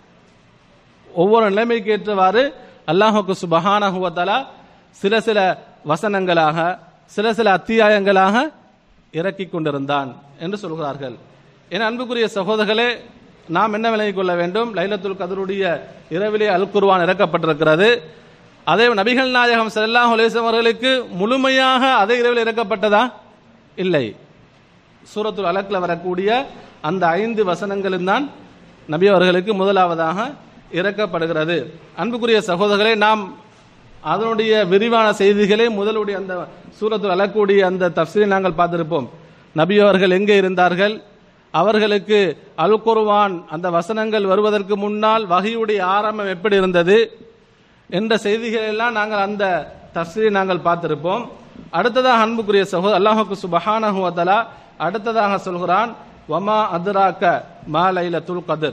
ஒவ்வொரு நிலைமைக்கு ஏற்றவாறு அல்லாஹுக்கு சுபஹானஹு வ தஆலா சில சில வசனங்களாக சில சில அத்தியாயங்களாக இறக்கி கொண்டிருந்தான் என்று சொல்கிறார்கள் என் அன்புக்குரிய சகோதரர்களே நாம் என்ன விளங்கிக் கொள்ள வேண்டும் லைலத்துல் கதருடைய இரவிலே அல் குர்ஆன் இறக்கப்பட்டிருக்கிறது அதே நபிகள் நாயகம் ஸல்லல்லாஹு அலைஹி வஸல்லம் அவர்களுக்கு முழுமையாக அதே இரவில் இறக்கப்பட்டதா இல்லை சூரத்துல் அலக்ல வரக்கூடிய அந்த ஐந்து வசனங்களும் தான் நபி அவர்களுக்கு முதலாவதாக இறக்கப்படுகிறது அன்புக்குரிய சகோதரர்களே நாம் அதனுடைய விரிவான செய்திகளை முதலுடைய அந்த சூரத்துல் அலக்கூடிய அந்த தப்சீரை நாங்கள் பார்த்திருப்போம் நபி அவர்கள் எங்கே இருந்தார்கள் அவர்களுக்கு அல் குர்ஆன் அந்த வசனங்கள் வருவதற்கு முன்னால் வகையுடைய ஆரம்பம் எப்படி இருந்தது என்ற செய்திகளை எல்லாம் நாங்கள் அந்த தப்சீரை நாங்கள் பார்த்திருப்போம் அடுத்ததாக அன்புக்குரிய சகோதரர் அல்லாஹுக்கு சுபஹானஹு வ தஆலா அடுத்ததாக சொல்கிறான் வமா அதுராக்க மா லைலத்துல் கதிர்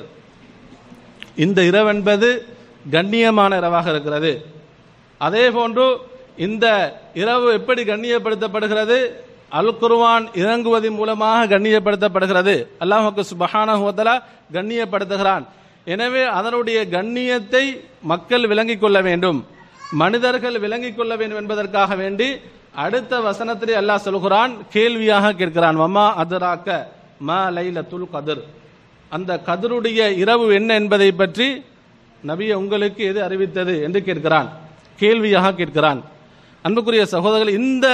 இந்த இரவு என்பது கண்ணியமான இரவாக இருக்கிறது அதே போன்று இந்த இரவு எப்படி கண்ணியப்படுத்தப்படுகிறது அல் குர்ஆன் இறங்குவதன் மூலமாக கண்ணியப்படுத்தப்படுகிறது அல்லாஹுக்கு சுபஹானஹு வ தஆலா கண்ணியப்படுத்துகிறான் எனவே அதனுடைய கண்ணியத்தை மக்கள் விளங்கிக் கொள்ள வேண்டும் மனிதர்கள் விளங்கிக் கொள்ள வேண்டும் என்பதற்காக வேண்டி அடுத்த வசனத்திலே அல்லாஹ் சொல்கிறான் கேள்வியாக கேட்கிறான் வமா அதுராக்க மா லைலத்துல் கதிர் அந்த கதிருடைய இரவு என்ன என்பதை பற்றி நபியை உங்களுக்கு எது அறிவித்தது என்று கேட்கிறான் கேள்வியாக கேட்கிறான் அன்புக்குரிய சகோதரர்கள் இந்த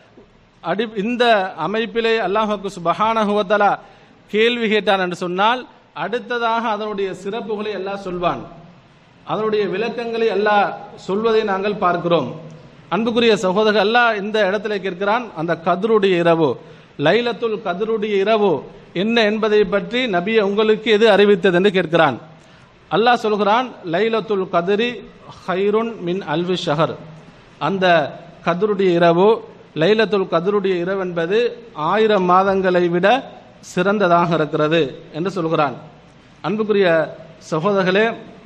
அடி இந்த அமைப்பிலே அல்லாஹுக்கு சுபஹானஹு வ தஆலா கேள்வி கேட்டான் என்று சொன்னால் அடுத்ததாக அதனுடைய சிறப்புகளை எல்லாம் சொல்வான் அதனுடைய விளக்கங்களை அல்லாஹ் சொல்வதை நாங்கள் பார்க்கிறோம் அன்புக்குரிய சகோதரர் அல்லாஹ் இந்த இடத்துல கேட்கிறான் அந்த கதருடைய இரவு லைலத்துல் கதருடைய இரவு என்ன என்பதை பற்றி நபியை உங்களுக்கு எது அறிவித்தது என்று கேட்கிறான் அல்லாஹ் சொல்கிறான் லைலத்துல் கதிரி ஹைருன் மின் அல்வி ஷஹர் அந்த கதருடைய இரவு லைலத்துல் கதருடைய இரவு என்பது ஆயிரம் மாதங்களை விட சிறந்ததாக இருக்கிறது என்று சொல்கிறான் அன்புக்குரிய சகோதரர்களே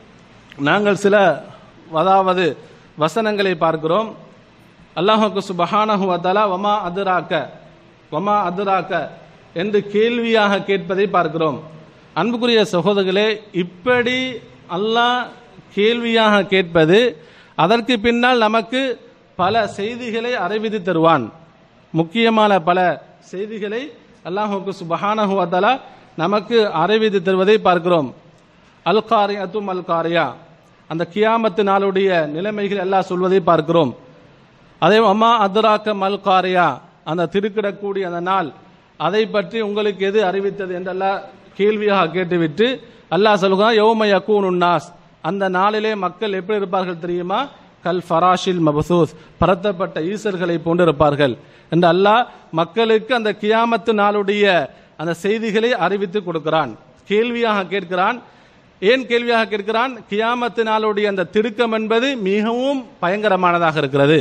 நாங்கள் சில அதாவது வசனங்களை பார்க்கிறோம் அல்லாஹுக்கு சுபஹானஹு வதலா வமா அதுராக்க வமா அதுராக்க என்று கேள்வியாக கேட்பதை பார்க்கிறோம் அன்புக்குரிய சகோதரர்களே இப்படி அல்லாஹ் கேள்வியாக கேட்பது அதற்கு பின்னால் நமக்கு பல செய்திகளை அறிவித்து தருவான் முக்கியமான பல செய்திகளை அல்லாஹுக்கு சுபஹானஹு வதலா நமக்கு அறிவித்து தருவதை பார்க்கிறோம் அல் காரியாத்தும் அல் காரியா அந்த கியாமத்து நாளுடைய நிலைமைகள் எல்லாம் சொல்வதை பார்க்கிறோம் அதே அம்மா அதுராக்க மல் காரியா அந்த திருக்கிடக்கூடிய அந்த நாள் அதை பற்றி உங்களுக்கு எது அறிவித்தது என்றெல்லாம் கேள்வியாக கேட்டுவிட்டு அல்லாஹ் சொல்கிறான் யௌம யக்கூன் உன்னாஸ் அந்த நாளிலே மக்கள் எப்படி இருப்பார்கள் தெரியுமா கல் ஃபராஷில் மபசூஸ் பரத்தப்பட்ட ஈசர்களை போன்று இருப்பார்கள் என்று அல்லாஹ் மக்களுக்கு அந்த கியாமத்து நாளுடைய அந்த செய்திகளை அறிவித்து கொடுக்கிறான் கேள்வியாக கேட்கிறான் ஏன் கேள்வியாக கேட்கிறான் கியாமத்து நாளுடைய அந்த திடுக்கம் என்பது மிகவும் பயங்கரமானதாக இருக்கிறது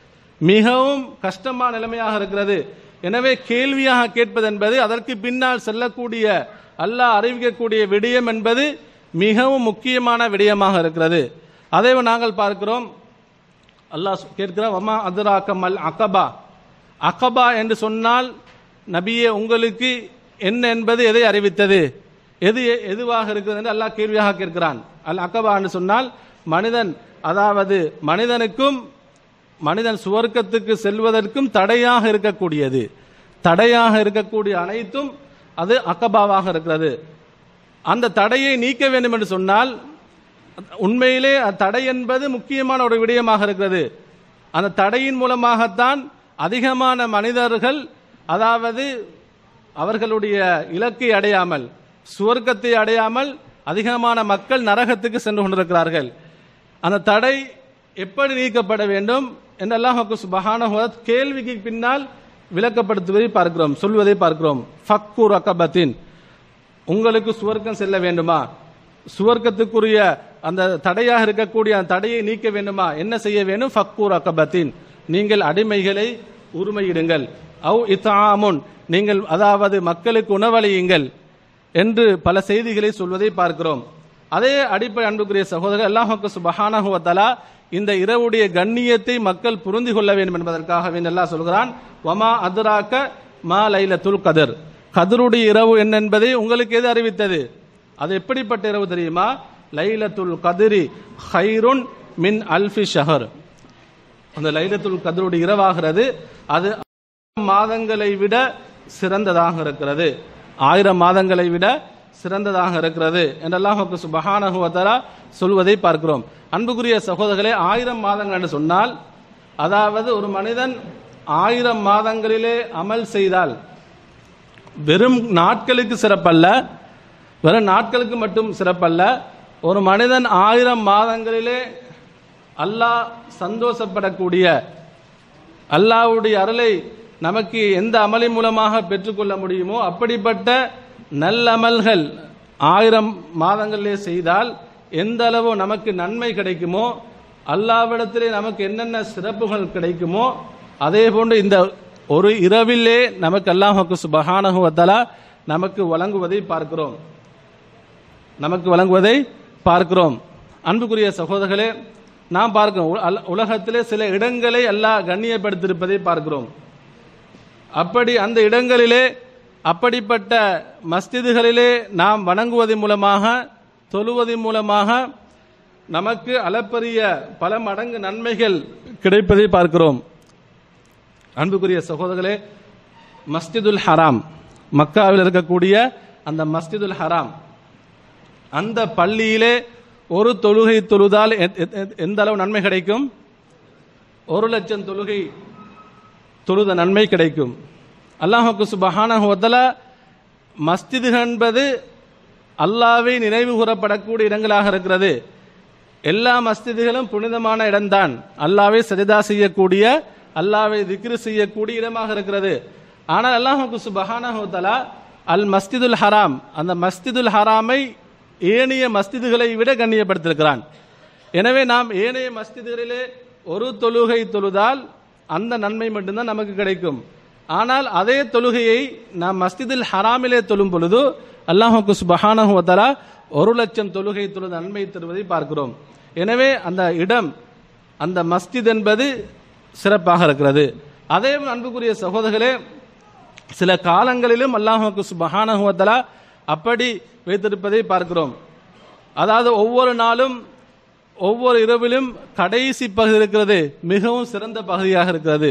மிகவும் கஷ்டமான நிலைமையாக இருக்கிறது எனவே கேள்வியாக கேட்பது என்பது அதற்கு பின்னால் செல்லக்கூடிய அல்லாஹ் அறிவிக்கக்கூடிய விடயம் என்பது மிகவும் முக்கியமான விடயமாக இருக்கிறது அதை நாங்கள் பார்க்கிறோம் அல்லாஹ் கேட்கிறோம் வமா அதுராக்க மல் அகபா அகபா என்று சொன்னால் நபியே உங்களுக்கு என்ன என்பது எதை அறிவித்தது எது எதுவாக இருக்கிறது என்று அல்லாஹ் கேள்வியாக கேட்கிறான் அல் அகபா என்று சொன்னால் மனிதன் அதாவது மனிதனுக்கும் மனிதன் சுவர்க்கத்துக்கு செல்வதற்கும் தடையாக இருக்கக்கூடியது தடையாக இருக்கக்கூடிய அனைத்தும் அது அக்கபாவாக இருக்கிறது அந்த தடையை நீக்க வேண்டும் என்று சொன்னால் உண்மையிலே தடை என்பது முக்கியமான ஒரு விடயமாக இருக்கிறது அந்த தடையின் மூலமாகத்தான் அதிகமான மனிதர்கள் அதாவது அவர்களுடைய இலக்கை அடையாமல் சுவர்க்கத்தை அடையாமல் அதிகமான மக்கள் நரகத்துக்கு சென்று கொண்டிருக்கிறார்கள் அந்த தடை எப்படி நீக்கப்பட வேண்டும் என்றெல்லாம் சுபஹான கேள்விக்கு பின்னால் விளக்கப்படுத்துவதை பார்க்கிறோம் சொல்வதை பார்க்கிறோம் ஃபக்கு ரக்கபத்தின் உங்களுக்கு சுவர்க்கம் செல்ல வேண்டுமா சுவர்க்கத்துக்குரிய அந்த தடையாக இருக்கக்கூடிய அந்த தடையை நீக்க வேண்டுமா என்ன செய்ய வேண்டும் ஃபக்கு ரக்கபத்தின் நீங்கள் அடிமைகளை உரிமையிடுங்கள் அவ் இத்தாமுன் நீங்கள் அதாவது மக்களுக்கு உணவளியுங்கள் என்று பல செய்திகளை சொல்வதை பார்க்கிறோம் அதே அடிப்படை அன்புக்குரிய சகோதரர் அல்லாஹுக்கு சுபஹானஹு வதலா இந்த இரவுடைய கண்ணியத்தை மக்கள் புரிந்து கொள்ள வேண்டும் என்பதற்காக அல்லாஹ் சொல்கிறான் வமா அதுராக்க மா லைலத்துல் கதர் கதருடைய இரவு என்ன என்பதை உங்களுக்கு எது அறிவித்தது அது எப்படிப்பட்ட இரவு தெரியுமா லைலத்துல் கதிரி ஹைருன் மின் அல்ஃபி ஷஹர் அந்த லைலத்துல் கதருடைய இரவாகிறது அது ஆயிரம் மாதங்களை விட சிறந்ததாக இருக்கிறது ஆயிரம் மாதங்களை விட சிறந்ததாக இருக்கிறது என்றெல்லாம் சுபஹானஹு வ தஆலா சொல்வதை பார்க்கிறோம் அன்புக்குரிய சகோதரர்களே ஆயிரம் மாதங்கள் என்று சொன்னால் அதாவது ஒரு மனிதன் ஆயிரம் மாதங்களிலே அமல் செய்தால் வெறும் நாட்களுக்கு சிறப்பல்ல வெறும் நாட்களுக்கு மட்டும் சிறப்பல்ல ஒரு மனிதன் ஆயிரம் மாதங்களிலே அல்லாஹ் சந்தோஷப்படக்கூடிய அல்லாஹ்வுடைய அருளை நமக்கு எந்த அமலின் மூலமாக பெற்றுக்கொள்ள முடியுமோ அப்படிப்பட்ட நல்லமல்கள் ஆயிரம் மாதங்களிலே செய்தால் எந்த அளவு நமக்கு நன்மை கிடைக்குமோ அல்லாவிடத்திலே நமக்கு என்னென்ன சிறப்புகள் கிடைக்குமோ அதே போன்று இந்த ஒரு இரவிலே நமக்கு அல்லாஹுக்கு சுபஹானஹு வ தஆலா நமக்கு வழங்குவதை பார்க்கிறோம் நமக்கு வழங்குவதை பார்க்கிறோம் அன்புக்குரிய சகோதரர்களே நாம் பார்க்கிறோம் உ- அல்- உலகத்திலே சில இடங்களை அல்லாஹ் கண்ணியப்படுத்தியிருப்பதை பார்க்கிறோம் அப்படி அந்த இடங்களிலே அப்படிப்பட்ட மஸ்ஜிதுகளிலே நாம் வணங்குவதன் மூலமாக தொழுவதன் மூலமாக நமக்கு அளப்பரிய பல மடங்கு நன்மைகள் கிடைப்பதை பார்க்கிறோம் அன்புக்குரிய சகோதரர்களே மஸ்ஜிதுல் ஹராம் மக்காவில் இருக்கக்கூடிய அந்த மஸ்ஜிதுல் ஹராம் அந்த பள்ளியிலே ஒரு தொழுகை தொழுதால் எ- எ- எ- எந்த அளவு நன்மை கிடைக்கும் ஒரு லட்சம் தொழுகை தொழுத நன்மை கிடைக்கும் அல்லாஹுக்கு சுபஹானஹு வ தஆலா மஸ்ஜிது என்பது அல்லாவை நினைவு கூறப்படக்கூடிய இடங்களாக இருக்கிறது எல்லா மஸ்ஜிதுகளும் புனிதமான இடம்தான் அல்லாவை சஜிதா செய்யக்கூடிய அல்லாவை திக்ரு செய்யக்கூடிய இடமாக இருக்கிறது ஆனால் அல்லாஹுக்கு சுபஹானஹு வ தஆலா அல் மஸ்ஜிதுல் ஹராம் அந்த மஸ்ஜிதுல் ஹராமை ஏனைய மஸ்ஜிதுகளை விட கண்ணியப்படுத்தியிருக்கிறான் எனவே நாம் ஏனைய மஸ்ஜிதுகளிலே ஒரு தொழுகை தொழுதால் அந்த நன்மை மட்டும்தான் நமக்கு கிடைக்கும் ஆனால் அதே தொழுகையை நாம் மஸ்ஜிதில் ஹராமிலே தொழும் பொழுது அல்லாஹுக்கு சுபஹானஹு வ தஆலா ஒரு லட்சம் தொழுகை தொழுத நன்மை தருவதை பார்க்கிறோம் எனவே அந்த இடம் அந்த மஸ்ஜித் என்பது சிறப்பாக இருக்கிறது அதே அன்புக்குரிய சகோதரர்களே சில காலங்களிலும் அல்லாஹுக்கு சுபஹானஹு வ தஆலா அப்படி வைத்திருப்பதை பார்க்கிறோம் அதாவது ஒவ்வொரு நாளும் ஒவ்வொரு இரவிலும் கடைசி பகுதி இருக்கிறது மிகவும் சிறந்த பகுதியாக இருக்கிறது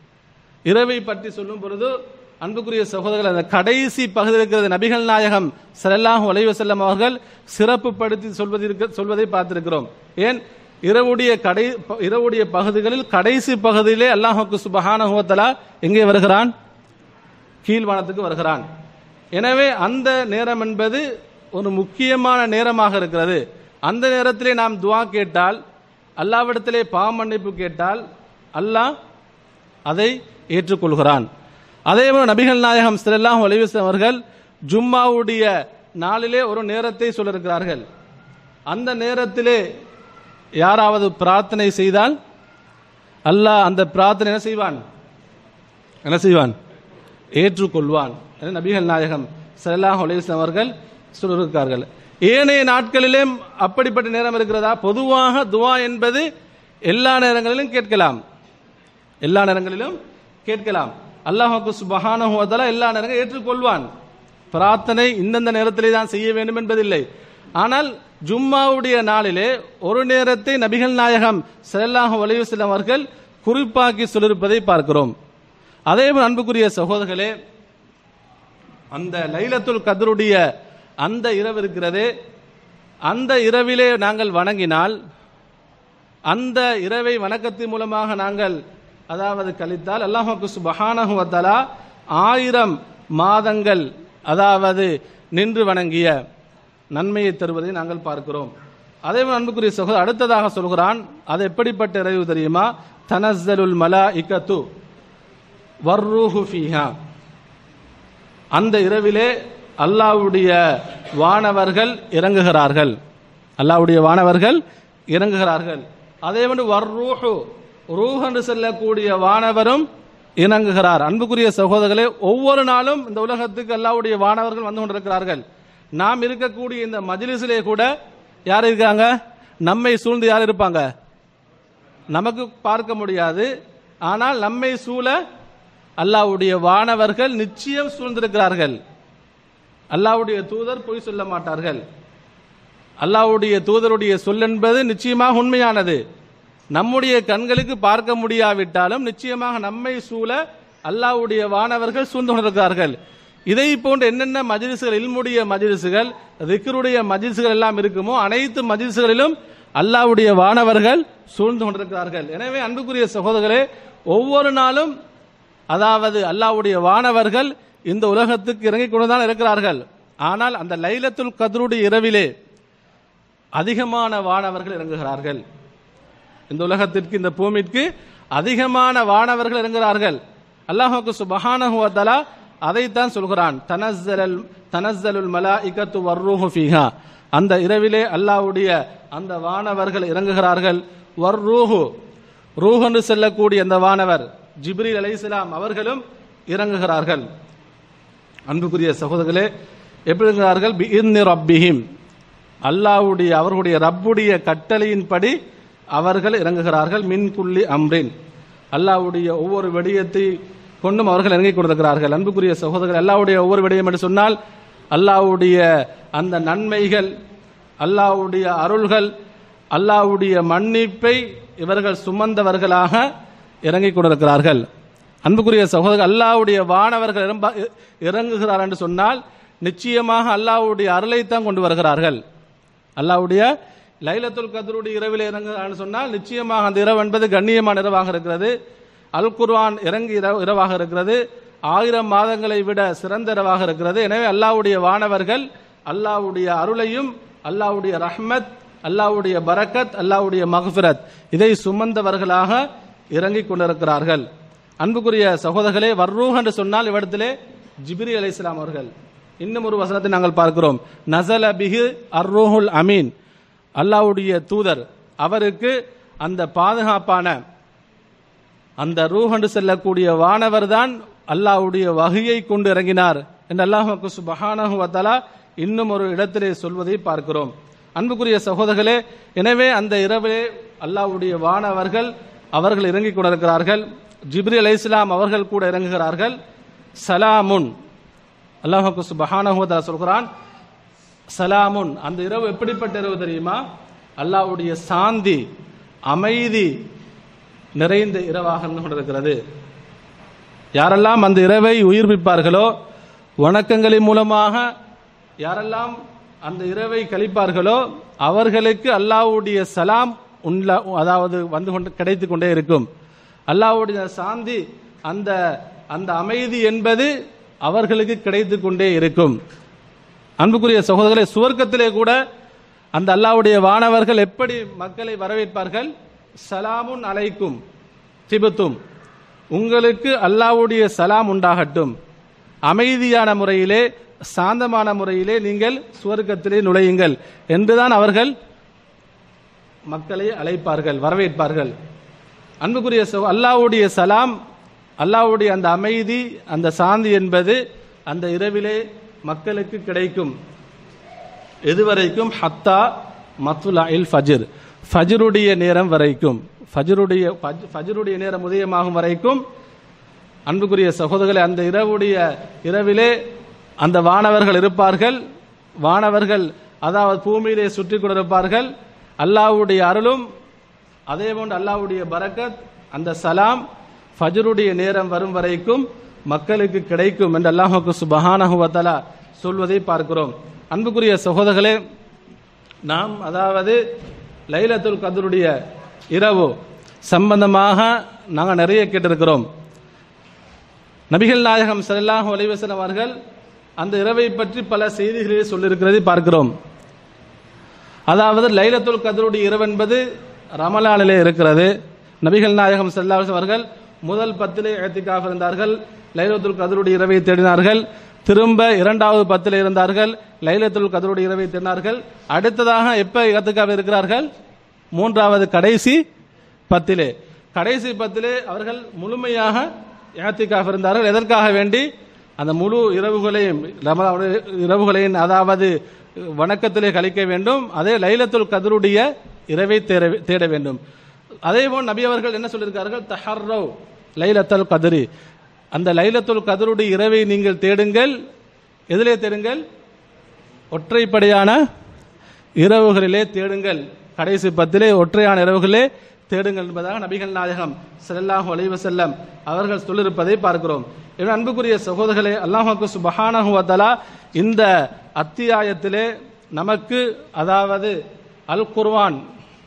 இரவை பற்றி சொல்லும் பொழுது அன்புக்குரிய சகோதரர்கள் அந்த கடைசி பகுதி இருக்கிறது நபிகள் நாயகம் ஸல்லல்லாஹு அலைஹி வஸல்லம் அவர்கள் சிறப்பு படுத்தி சொல்வதை இருக்க- சொல்வதை பார்த்திருக்கிறோம் ஏன் இரவுடைய கடை ப- இரவுடைய பகுதிகளில் கடைசி பகுதியிலே அல்லாஹுக்கு சுபஹானஹு வ தஆலா எங்கே வருகிறான் கீழ்வானத்துக்கு வருகிறான் எனவே அந்த நேரம் என்பது ஒரு முக்கியமான நேரமாக இருக்கிறது அந்த நேரத்திலே நாம் துஆ கேட்டால் அல்லாவிடத்திலே பாவ மன்னிப்பு கேட்டால் அல்லாஹ் அதை ஏற்றுக்கொள்கிறான் அதேபோல் நபிகள் நாயகம் ஸல்லல்லாஹு அலைஹி வஸல்லம் அவர்கள் ஜும்மாவுடைய நாளிலே ஒரு நேரத்தை சொல்லியிருக்கிறார்கள் அந்த நேரத்திலே யாராவது பிரார்த்தனை செய்தால் அல்லாஹ் அந்த பிரார்த்தனை என்ன செய்வான் என்ன செய்வான் ஏற்றுக்கொள்வான் என நபிகள் நாயகம் ஸல்லல்லாஹு அலைஹி வஸல்லம் அவர்கள் சொல்லியிருக்கார்கள் ஏனைய நாட்களிலே அப்படிப்பட்ட நேரம் இருக்கிறதா பொதுவாக துவா என்பது எல்லா நேரங்களிலும் கேட்கலாம் எல்லா நேரங்களிலும் கேட்கலாம் அல்லாஹுக்கு சுபஹானஹு வ தஆலா எல்லா நேரங்களும் ஏற்றுக்கொள்வான் பிரார்த்தனை இந்தந்த நேரத்திலே தான் செய்ய வேண்டும் என்பதில்லை ஆனால் ஜும்மாவுடைய நாளிலே ஒரு நேரத்தை நபிகள் நாயகம் ஸல்லல்லாஹு அலைஹி வஸல்லம் அவர்கள் குறிப்பாக்கி சொல்லியிருப்பதை பார்க்கிறோம் அதேபோல் அன்புக்குரிய சகோதரர்களே அந்த லைலத்துல் கத்ருடைய அந்த இரவு இருக்கிறதே அந்த இரவிலே நாங்கள் வணங்கினால் அந்த இரவை வணக்கத்தின் மூலமாக நாங்கள் அதாவது கழித்தால் அல்லாஹுக்கு சுபஹானஹு வ தஆலா ஆயிரம் மாதங்கள் அதாவது நின்று வணங்கிய நன்மையை தருவதை நாங்கள் பார்க்கிறோம் அதே போல் அன்புக்குரிய சகோதரர் அடுத்ததாக சொல்கிறான் அது எப்படிப்பட்ட இரவு தெரியுமா தனஸ்ஸலுல் மலாஇகத்து வர்ரூஹு ஃபீஹா அந்த இரவிலே அல்லாஹ்வுடைய வானவர்கள் இறங்குகிறார்கள் அல்லாஹ்வுடைய வானவர்கள் இறங்குகிறார்கள் அதே போன்று வர்ரூஹு ரூஹ் என்று சொல்லக்கூடிய வானவரும் இணங்குகிறார் அன்புக்குரிய சகோதரர்களே ஒவ்வொரு நாளும் இந்த உலகத்துக்கு அல்லாஹ்வுடைய வானவர்கள் வந்து கொண்டிருக்கிறார்கள் நாம் இருக்கக்கூடிய இந்த மஜ்லிஸிலே கூட யார் இருக்காங்க நம்மை சூழ்ந்து யார் இருப்பாங்க நமக்கு பார்க்க முடியாது ஆனால் நம்மை சூழ அல்லாஹ்வுடைய வானவர்கள் நிச்சயம் சூழ்ந்திருக்கிறார்கள் அல்லாஹ்வுடைய தூதர் பொய் சொல்ல மாட்டார்கள் அல்லாஹ்வுடைய தூதருடைய சொல் என்பது நிச்சயமாக உண்மையானது நம்முடைய கண்களுக்கு பார்க்க முடியாவிட்டாலும் நிச்சயமாக நம்மை சூழ அல்லாஹ்வுடைய வானவர்கள் சூழ்ந்து கொண்டிருக்கிறார்கள் இதை போன்ற என்னென்ன மஜிலிசுகள் இல்முடைய மஜிலிசுகள் திக்ருடைய மஜிலிசுகள் எல்லாம் இருக்குமோ அனைத்து மஜிலிசுகளிலும் அல்லாஹ்வுடைய வானவர்கள் சூழ்ந்து கொண்டிருக்கிறார்கள் எனவே அன்புக்குரிய சகோதரர்களே ஒவ்வொரு நாளும் அதாவது அல்லாஹ்வுடைய வானவர்கள் இந்த உலகத்துக்கு இறங்கிக் கொண்டுதான் இருக்கிறார்கள் ஆனால் அந்த லைலத்துல் கத்ருடைய இரவிலே அதிகமான வானவர்கள் இறங்குகிறார்கள் இந்த உலகத்திற்கு இந்த பூமிக்கு அதிகமான வானவர்கள் இறங்குகிறார்கள் அல்லாஹுக்கு சுபஹானஹு வ தஆலா அதைத்தான் சொல்கிறான் தனஸ்ஸலல் தனஸ்ஸலுல் மலாயிகத்து வர்ரூஹு ஃபீஹா அந்த இரவிலே அல்லாஹ்வுடைய அந்த வானவர்கள் இறங்குகிறார்கள் வர்ரூஹு ரூஹ் என்று செல்லக்கூடிய அந்த வானவர் ஜிப்ரீல் அலைஹிஸ்ஸலாம் அவர்களும் இறங்குகிறார்கள் அன்புக்குரிய சகோதரர்களே எப்படி இருக்கிறார்கள் பிஇzni ரப்பிஹிம் அல்லாஹ்வுடைய அவர்களுடைய ரப்புடைய கட்டளையின்படி அவர்கள் இறங்குகிறார்கள் மின் குல்லி அம்ரின் அல்லாஹ்வுடைய ஒவ்வொரு விடயத்தை கொண்டும் அவர்கள் இறங்கிக் கொண்டிருக்கிறார்கள் அன்புக்குரிய சகோதரர்கள் அல்லாஹ்வுடைய ஒவ்வொரு விடயம் என்று சொன்னால் அல்லாஹ்வுடைய அந்த நன்மைகள் அல்லாஹ்வுடைய அருள்கள் அல்லாஹ்வுடைய மன்னிப்பை இவர்கள் சுமந்தவர்களாக இறங்கிக் கொண்டிருக்கிறார்கள் அன்புக்குரிய சகோதரர் அல்லாஹ்வுடைய வானவர்கள் இறம்ப- இறங்குகிறார் என்று சொன்னால் நிச்சயமாக அல்லாஹ்வுடைய அருளைத்தான் கொண்டு வருகிறார்கள் அல்லாஹ்வுடைய லைலத்துல் கத்ருடைய இரவில் இறங்குகிறான்னு சொன்னால் நிச்சயமாக அந்த இரவு என்பது கண்ணியமான இரவாக இருக்கிறது அல் குர்ஆன் இறங்கி இரவு- இரவாக இருக்கிறது ஆயிரம் மாதங்களை விட சிறந்த இரவாக இருக்கிறது எனவே அல்லாஹ்வுடைய வானவர்கள் அல்லாஹ்வுடைய அருளையும் அல்லாஹ்வுடைய ரஹ்மத் அல்லாஹ்வுடைய பரக்கத் அல்லாஹ்வுடைய மக்ஃபிரத் இதை சுமந்தவர்களாக இறங்கிக் கொண்டிருக்கிறார்கள் அன்புக்குரிய சகோதரர்களே வர்ரூஹ் என்று சொன்னால் இவ்விடத்திலே ஜிப்ரி அலைஹிஸ்ஸலாம் அவர்கள் இன்னும் ஒரு வசனத்தை நாங்கள் பார்க்கிறோம் நசல பிஹி அர்ரூஹுல் அமீன் அல்லாஹ்வுடைய தூதர் அவருக்கு அந்த பாதுகாப்பான அந்த ரூஹ் என்று செல்லக்கூடிய வானவர் தான் அல்லாஹ்வுடைய வகையை கொண்டு இறங்கினார் என்று அல்லாஹுக்கு சுபஹானஹு வ தஆலா இன்னும் ஒரு இடத்திலே சொல்வதை பார்க்கிறோம் அன்புக்குரிய சகோதரர்களே எனவே அந்த இரவிலே அல்லாஹ்வுடைய வானவர்கள் அவர்கள் இறங்கிக் கொண்டிருக்கிறார்கள் ஜிப்ரி அலைஹிஸ்ஸலாம் அவர்கள் கூட இறங்குகிறார்கள் சலாமுன் அல்லாஹுக்கு சுபஹானஹு வ தஆலா சொல்கிறான் சலாமுன் அந்த இரவு எப்படிப்பட்ட இரவு தெரியுமா அல்லாஹ்வுடைய சாந்தி அமைதி நிறைந்த இரவாக இருந்து கொண்டிருக்கிறது யாரெல்லாம் அந்த இரவை உயிர்ப்பிப்பார்களோ வணக்கங்களின் மூலமாக யாரெல்லாம் அந்த இரவை கழிப்பார்களோ அவர்களுக்கு அல்லாஹ்வுடைய சலாம் உள்ள அதாவது வந்து கொண்டு கிடைத்து கொண்டே இருக்கும் அல்லாஹ்வுடைய சாந்தி அந்த அந்த அமைதி என்பது அவர்களுக்கு கிடைத்து கொண்டே இருக்கும் அன்புக்குரிய சகோதரர்களே சுவர்க்கத்திலே கூட அந்த அல்லாஹ்வுடைய வானவர்கள் எப்படி மக்களை வரவேற்பார்கள் சலாமுன் அலைக்கும் திபத்தும் உங்களுக்கு அல்லாஹ்வுடைய சலாம் உண்டாகட்டும் அமைதியான முறையிலே சாந்தமான முறையிலே நீங்கள் சுவர்க்கத்திலே நுழையுங்கள் என்றுதான் அவர்கள் மக்களை அழைப்பார்கள் வரவேற்பார்கள் அன்புக்குரிய சகோ- அல்லாஹ்வுடைய சலாம் அல்லாஹ்வுடைய அந்த அமைதி அந்த சாந்தி என்பது அந்த இரவிலே மக்களுக்கு கிடைக்கும் எதுவரைக்கும் ஹத்தா மத்துலா இல் ஃபஜ்ர் ஃபஜ்ருடைய நேரம் வரைக்கும் ஃபஜ்ருடைய ஃபஜ்- ஃபஜ்ருடைய நேரம் உதயமாகும் வரைக்கும் அன்புக்குரிய சகோதரர்களே அந்த இரவுடைய இரவிலே அந்த வானவர்கள் இருப்பார்கள் வானவர்கள் அதாவது பூமியிலே சுற்றி கொண்டிருப்பார்கள் அல்லாஹ்வுடைய அருளும் அதே போன்று அல்லாஹ்வுடைய பரக்கத் அந்த சலாம் ஃபஜ்ருடைய நேரம் வரும் வரைக்கும் மக்களுக்கு கிடைக்கும் என்று அல்லாஹுக்கு சுபஹானஹு வ தஆலா சொல்வதை பார்க்கிறோம் அன்புக்குரிய சகோதரர்களே நாம் அதாவது லைலத்துல் கத்ருடைய இரவு சம்பந்தமாக நாங்கள் நிறைய கேட்டிருக்கிறோம் நபிகள் நாயகம் ஸல்லல்லாஹு அலைஹி வஸல்லம் அவர்கள் அந்த இரவை பற்றி பல செய்திகளிலே சொல்லியிருக்கிறதை பார்க்கிறோம் அதாவது லைலத்துல் கத்ருடைய இரவு என்பது ரமலானிலே இருக்கிறது நபிகள் நாயகம் ஸல்லல்லாஹு அலைஹி வஸல்லம் அவர்கள் முதல் பத்திலே ஏத்திக்காக இருந்தார்கள் லைலத்துல் கத்ருடைய இரவை தேடினார்கள் திரும்ப இரண்டாவது பத்திலே இருந்தார்கள் லைலத்துல் கத்ருடைய இரவை தேடினார்கள் அடுத்ததாக எப்ப ஏத்திக்காக இருக்கிறார்கள் மூன்றாவது கடைசி பத்திலே கடைசி பத்திலே அவர்கள் முழுமையாக ஏத்திக்காக இருந்தார்கள் எதற்காக வேண்டி அந்த முழு இரவுகளையும் ரமலானுடைய இரவுகளையும் அதாவது வணக்கத்திலே கழிக்க வேண்டும் அதே லைலத்துல் கதருடைய இரவை தேட தேட வேண்டும் அதே போல் நபி அவர்கள் என்ன சொல்லியிருக்கார்கள் தஹர்ரவ் லைலத்தல் கதிரி அந்த லைலத்துல் கதருடைய இரவை நீங்கள் தேடுங்கள் எதிலே தேடுங்கள் ஒற்றைப்படையான இரவுகளிலே தேடுங்கள் கடைசி பத்திலே ஒற்றையான இரவுகளே தேடுங்கள் என்பதாக நபிகள் நாயகம் ஸல்லல்லாஹு அலைஹி வஸல்லம் அவர்கள் சொல்லியிருப்பதை பார்க்கிறோம் என் அன்புக்குரிய சகோதரர்களே அல்லாஹுக்கு சுபஹானஹு வ தஆலா இந்த அத்தியாயத்திலே நமக்கு அதாவது அல் குர்ஆன்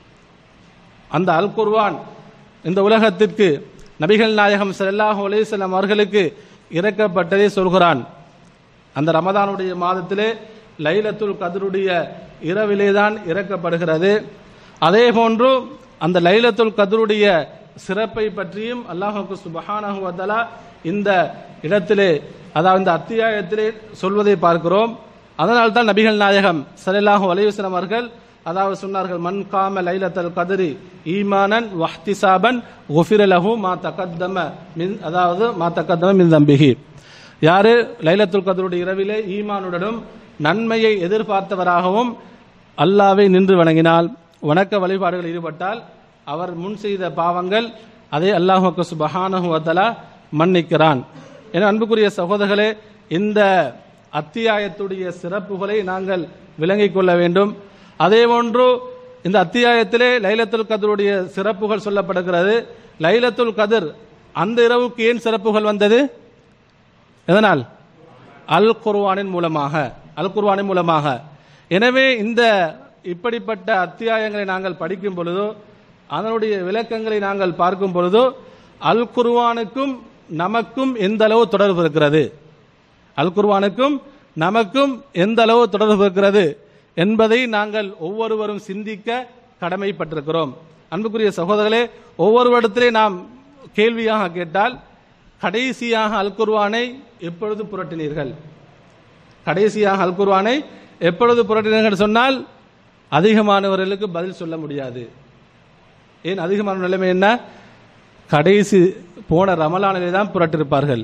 அந்த அல் குர்ஆன் இந்த உலகத்திற்கு நபிகள் நாயகம் ஸல்லல்லாஹு அலைஹி வஸல்லம் அவர்களுக்கு இறக்கப்பட்டதை சொல்கிறான் அந்த ரமதானுடைய மாதத்திலே லைலத்துல் கதருடைய இரவிலே தான் இறக்கப்படுகிறது அதே போன்று அந்த லைலத்துல் கதருடைய சிறப்பை பற்றியும் அல்லாஹுக்கு சுபஹானஹு வ தஆலா இந்த இடத்திலே அதாவது இந்த அத்தியாயத்திலே சொல்வதை பார்க்கிறோம் அதனால் தான் நபிகள் நாயகம் ஸல்லல்லாஹு அலைஹி வஸல்லம் அவர்கள் அதாவது சொன்னார்கள் மன் காம லைலத்தல் கதரி ஈமானன் வஹ்திசாபன் குஃபிர லஹு மா தகத்தம மின் அதாவது மா தகத்தம மின் தம்பிஹி யாரு லைலத்துல் கதருடைய இரவிலே ஈமானுடனும் நன்மையை எதிர்பார்த்தவராகவும் அல்லாவை நின்று வணங்கினால் வணக்க வழிபாடுகளில் ஈடுபட்டால் அவர் முன் செய்த பாவங்கள் அதை அல்லாஹுக்கு சுபஹானஹு வதலா மன்னிக்கிறான் என அன்புக்குரிய சகோதரர்களே இந்த அத்தியாயத்துடைய சிறப்புகளை நாங்கள் விளங்கிக் கொள்ள வேண்டும் அதே போன்று இந்த அத்தியாயத்திலே லைலத்துல் கதருடைய சிறப்புகள் சொல்லப்படுகிறது லைலத்துல் கதிர் அந்த இரவுக்கு ஏன் சிறப்புகள் வந்தது எதனால் அல் குர்ஆனின் மூலமாக அல் குர்ஆனின் மூலமாக எனவே இந்த இப்படிப்பட்ட அத்தியாயங்களை நாங்கள் படிக்கும் பொழுதோ அதனுடைய விளக்கங்களை நாங்கள் பார்க்கும் பொழுதோ அல் குர்ஆனுக்கும் நமக்கும் எந்த அளவு தொடர்பு இருக்கிறது அல் குர்ஆனுக்கும் நமக்கும் எந்த அளவு தொடர்பு இருக்கிறது என்பதை நாங்கள் ஒவ்வொருவரும் சிந்திக்க கடமைப்பட்டிருக்கிறோம் அன்புக்குரிய சகோதரர்களே ஒவ்வொரு இடத்திலே நாம் கேள்வியாக கேட்டால் கடைசியாக அல் குர்ஆனை எப்பொழுது புரட்டினீர்கள் கடைசியாக அல் குர்ஆனை எப்பொழுது புரட்டினீர்கள் சொன்னால் அதிகமானவர்களுக்கு பதில் சொல்ல முடியாது ஏன் அதிகமான நிலைமை என்ன கடைசி போன ரமலானிலே தான் புரட்டிருப்பார்கள்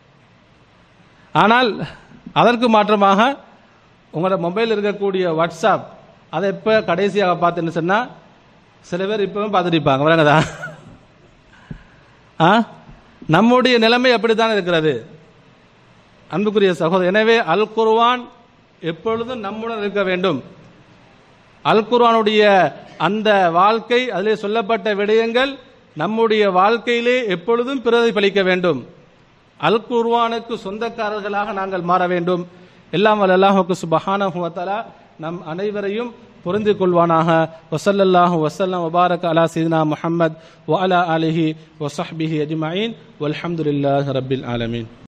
ஆனால் அதற்கு மாற்றமாக உங்களோட மொபைல் இருக்கக்கூடிய வாட்ஸ்அப் அதை எப்போ கடைசியாக பார்த்துன்னு சொன்னால் சில பேர் இப்பவும் பார்த்துட்டு இருப்பாங்க விளங்குதா ஆ நம்முடைய நிலைமை அப்படித்தான் இருக்கிறது அன்புக்குரிய சகோதரர் எனவே அல் குர்ஆன் எப்பொழுதும் நம்முடன் இருக்க வேண்டும் அல் குர்ஆனுடைய அந்த வாழ்க்கை அதிலே சொல்லப்பட்ட விடயங்கள் நம்முடைய வாழ்க்கையிலே எப்பொழுதும் பிரதிபலிக்க வேண்டும் அல் குர்ஆனுக்கு சொந்தக்காரர்களாக நாங்கள் மாற வேண்டும் எல்லாம் வல்ல அல்லாஹுக்கு சுபஹானஹு வ தஆலா நம் அனைவரையும் புரிந்து கொள்வானாக வசல்லல்லாஹு வசல்லம் வபாரக் அலா சீதனா முஹம்மத் வ அலா ஆலிஹி வ ஸஹ்பிஹி அஜ்மஈன் வல்ஹம்துலில்லாஹி ரப்பில் ஆலமீன்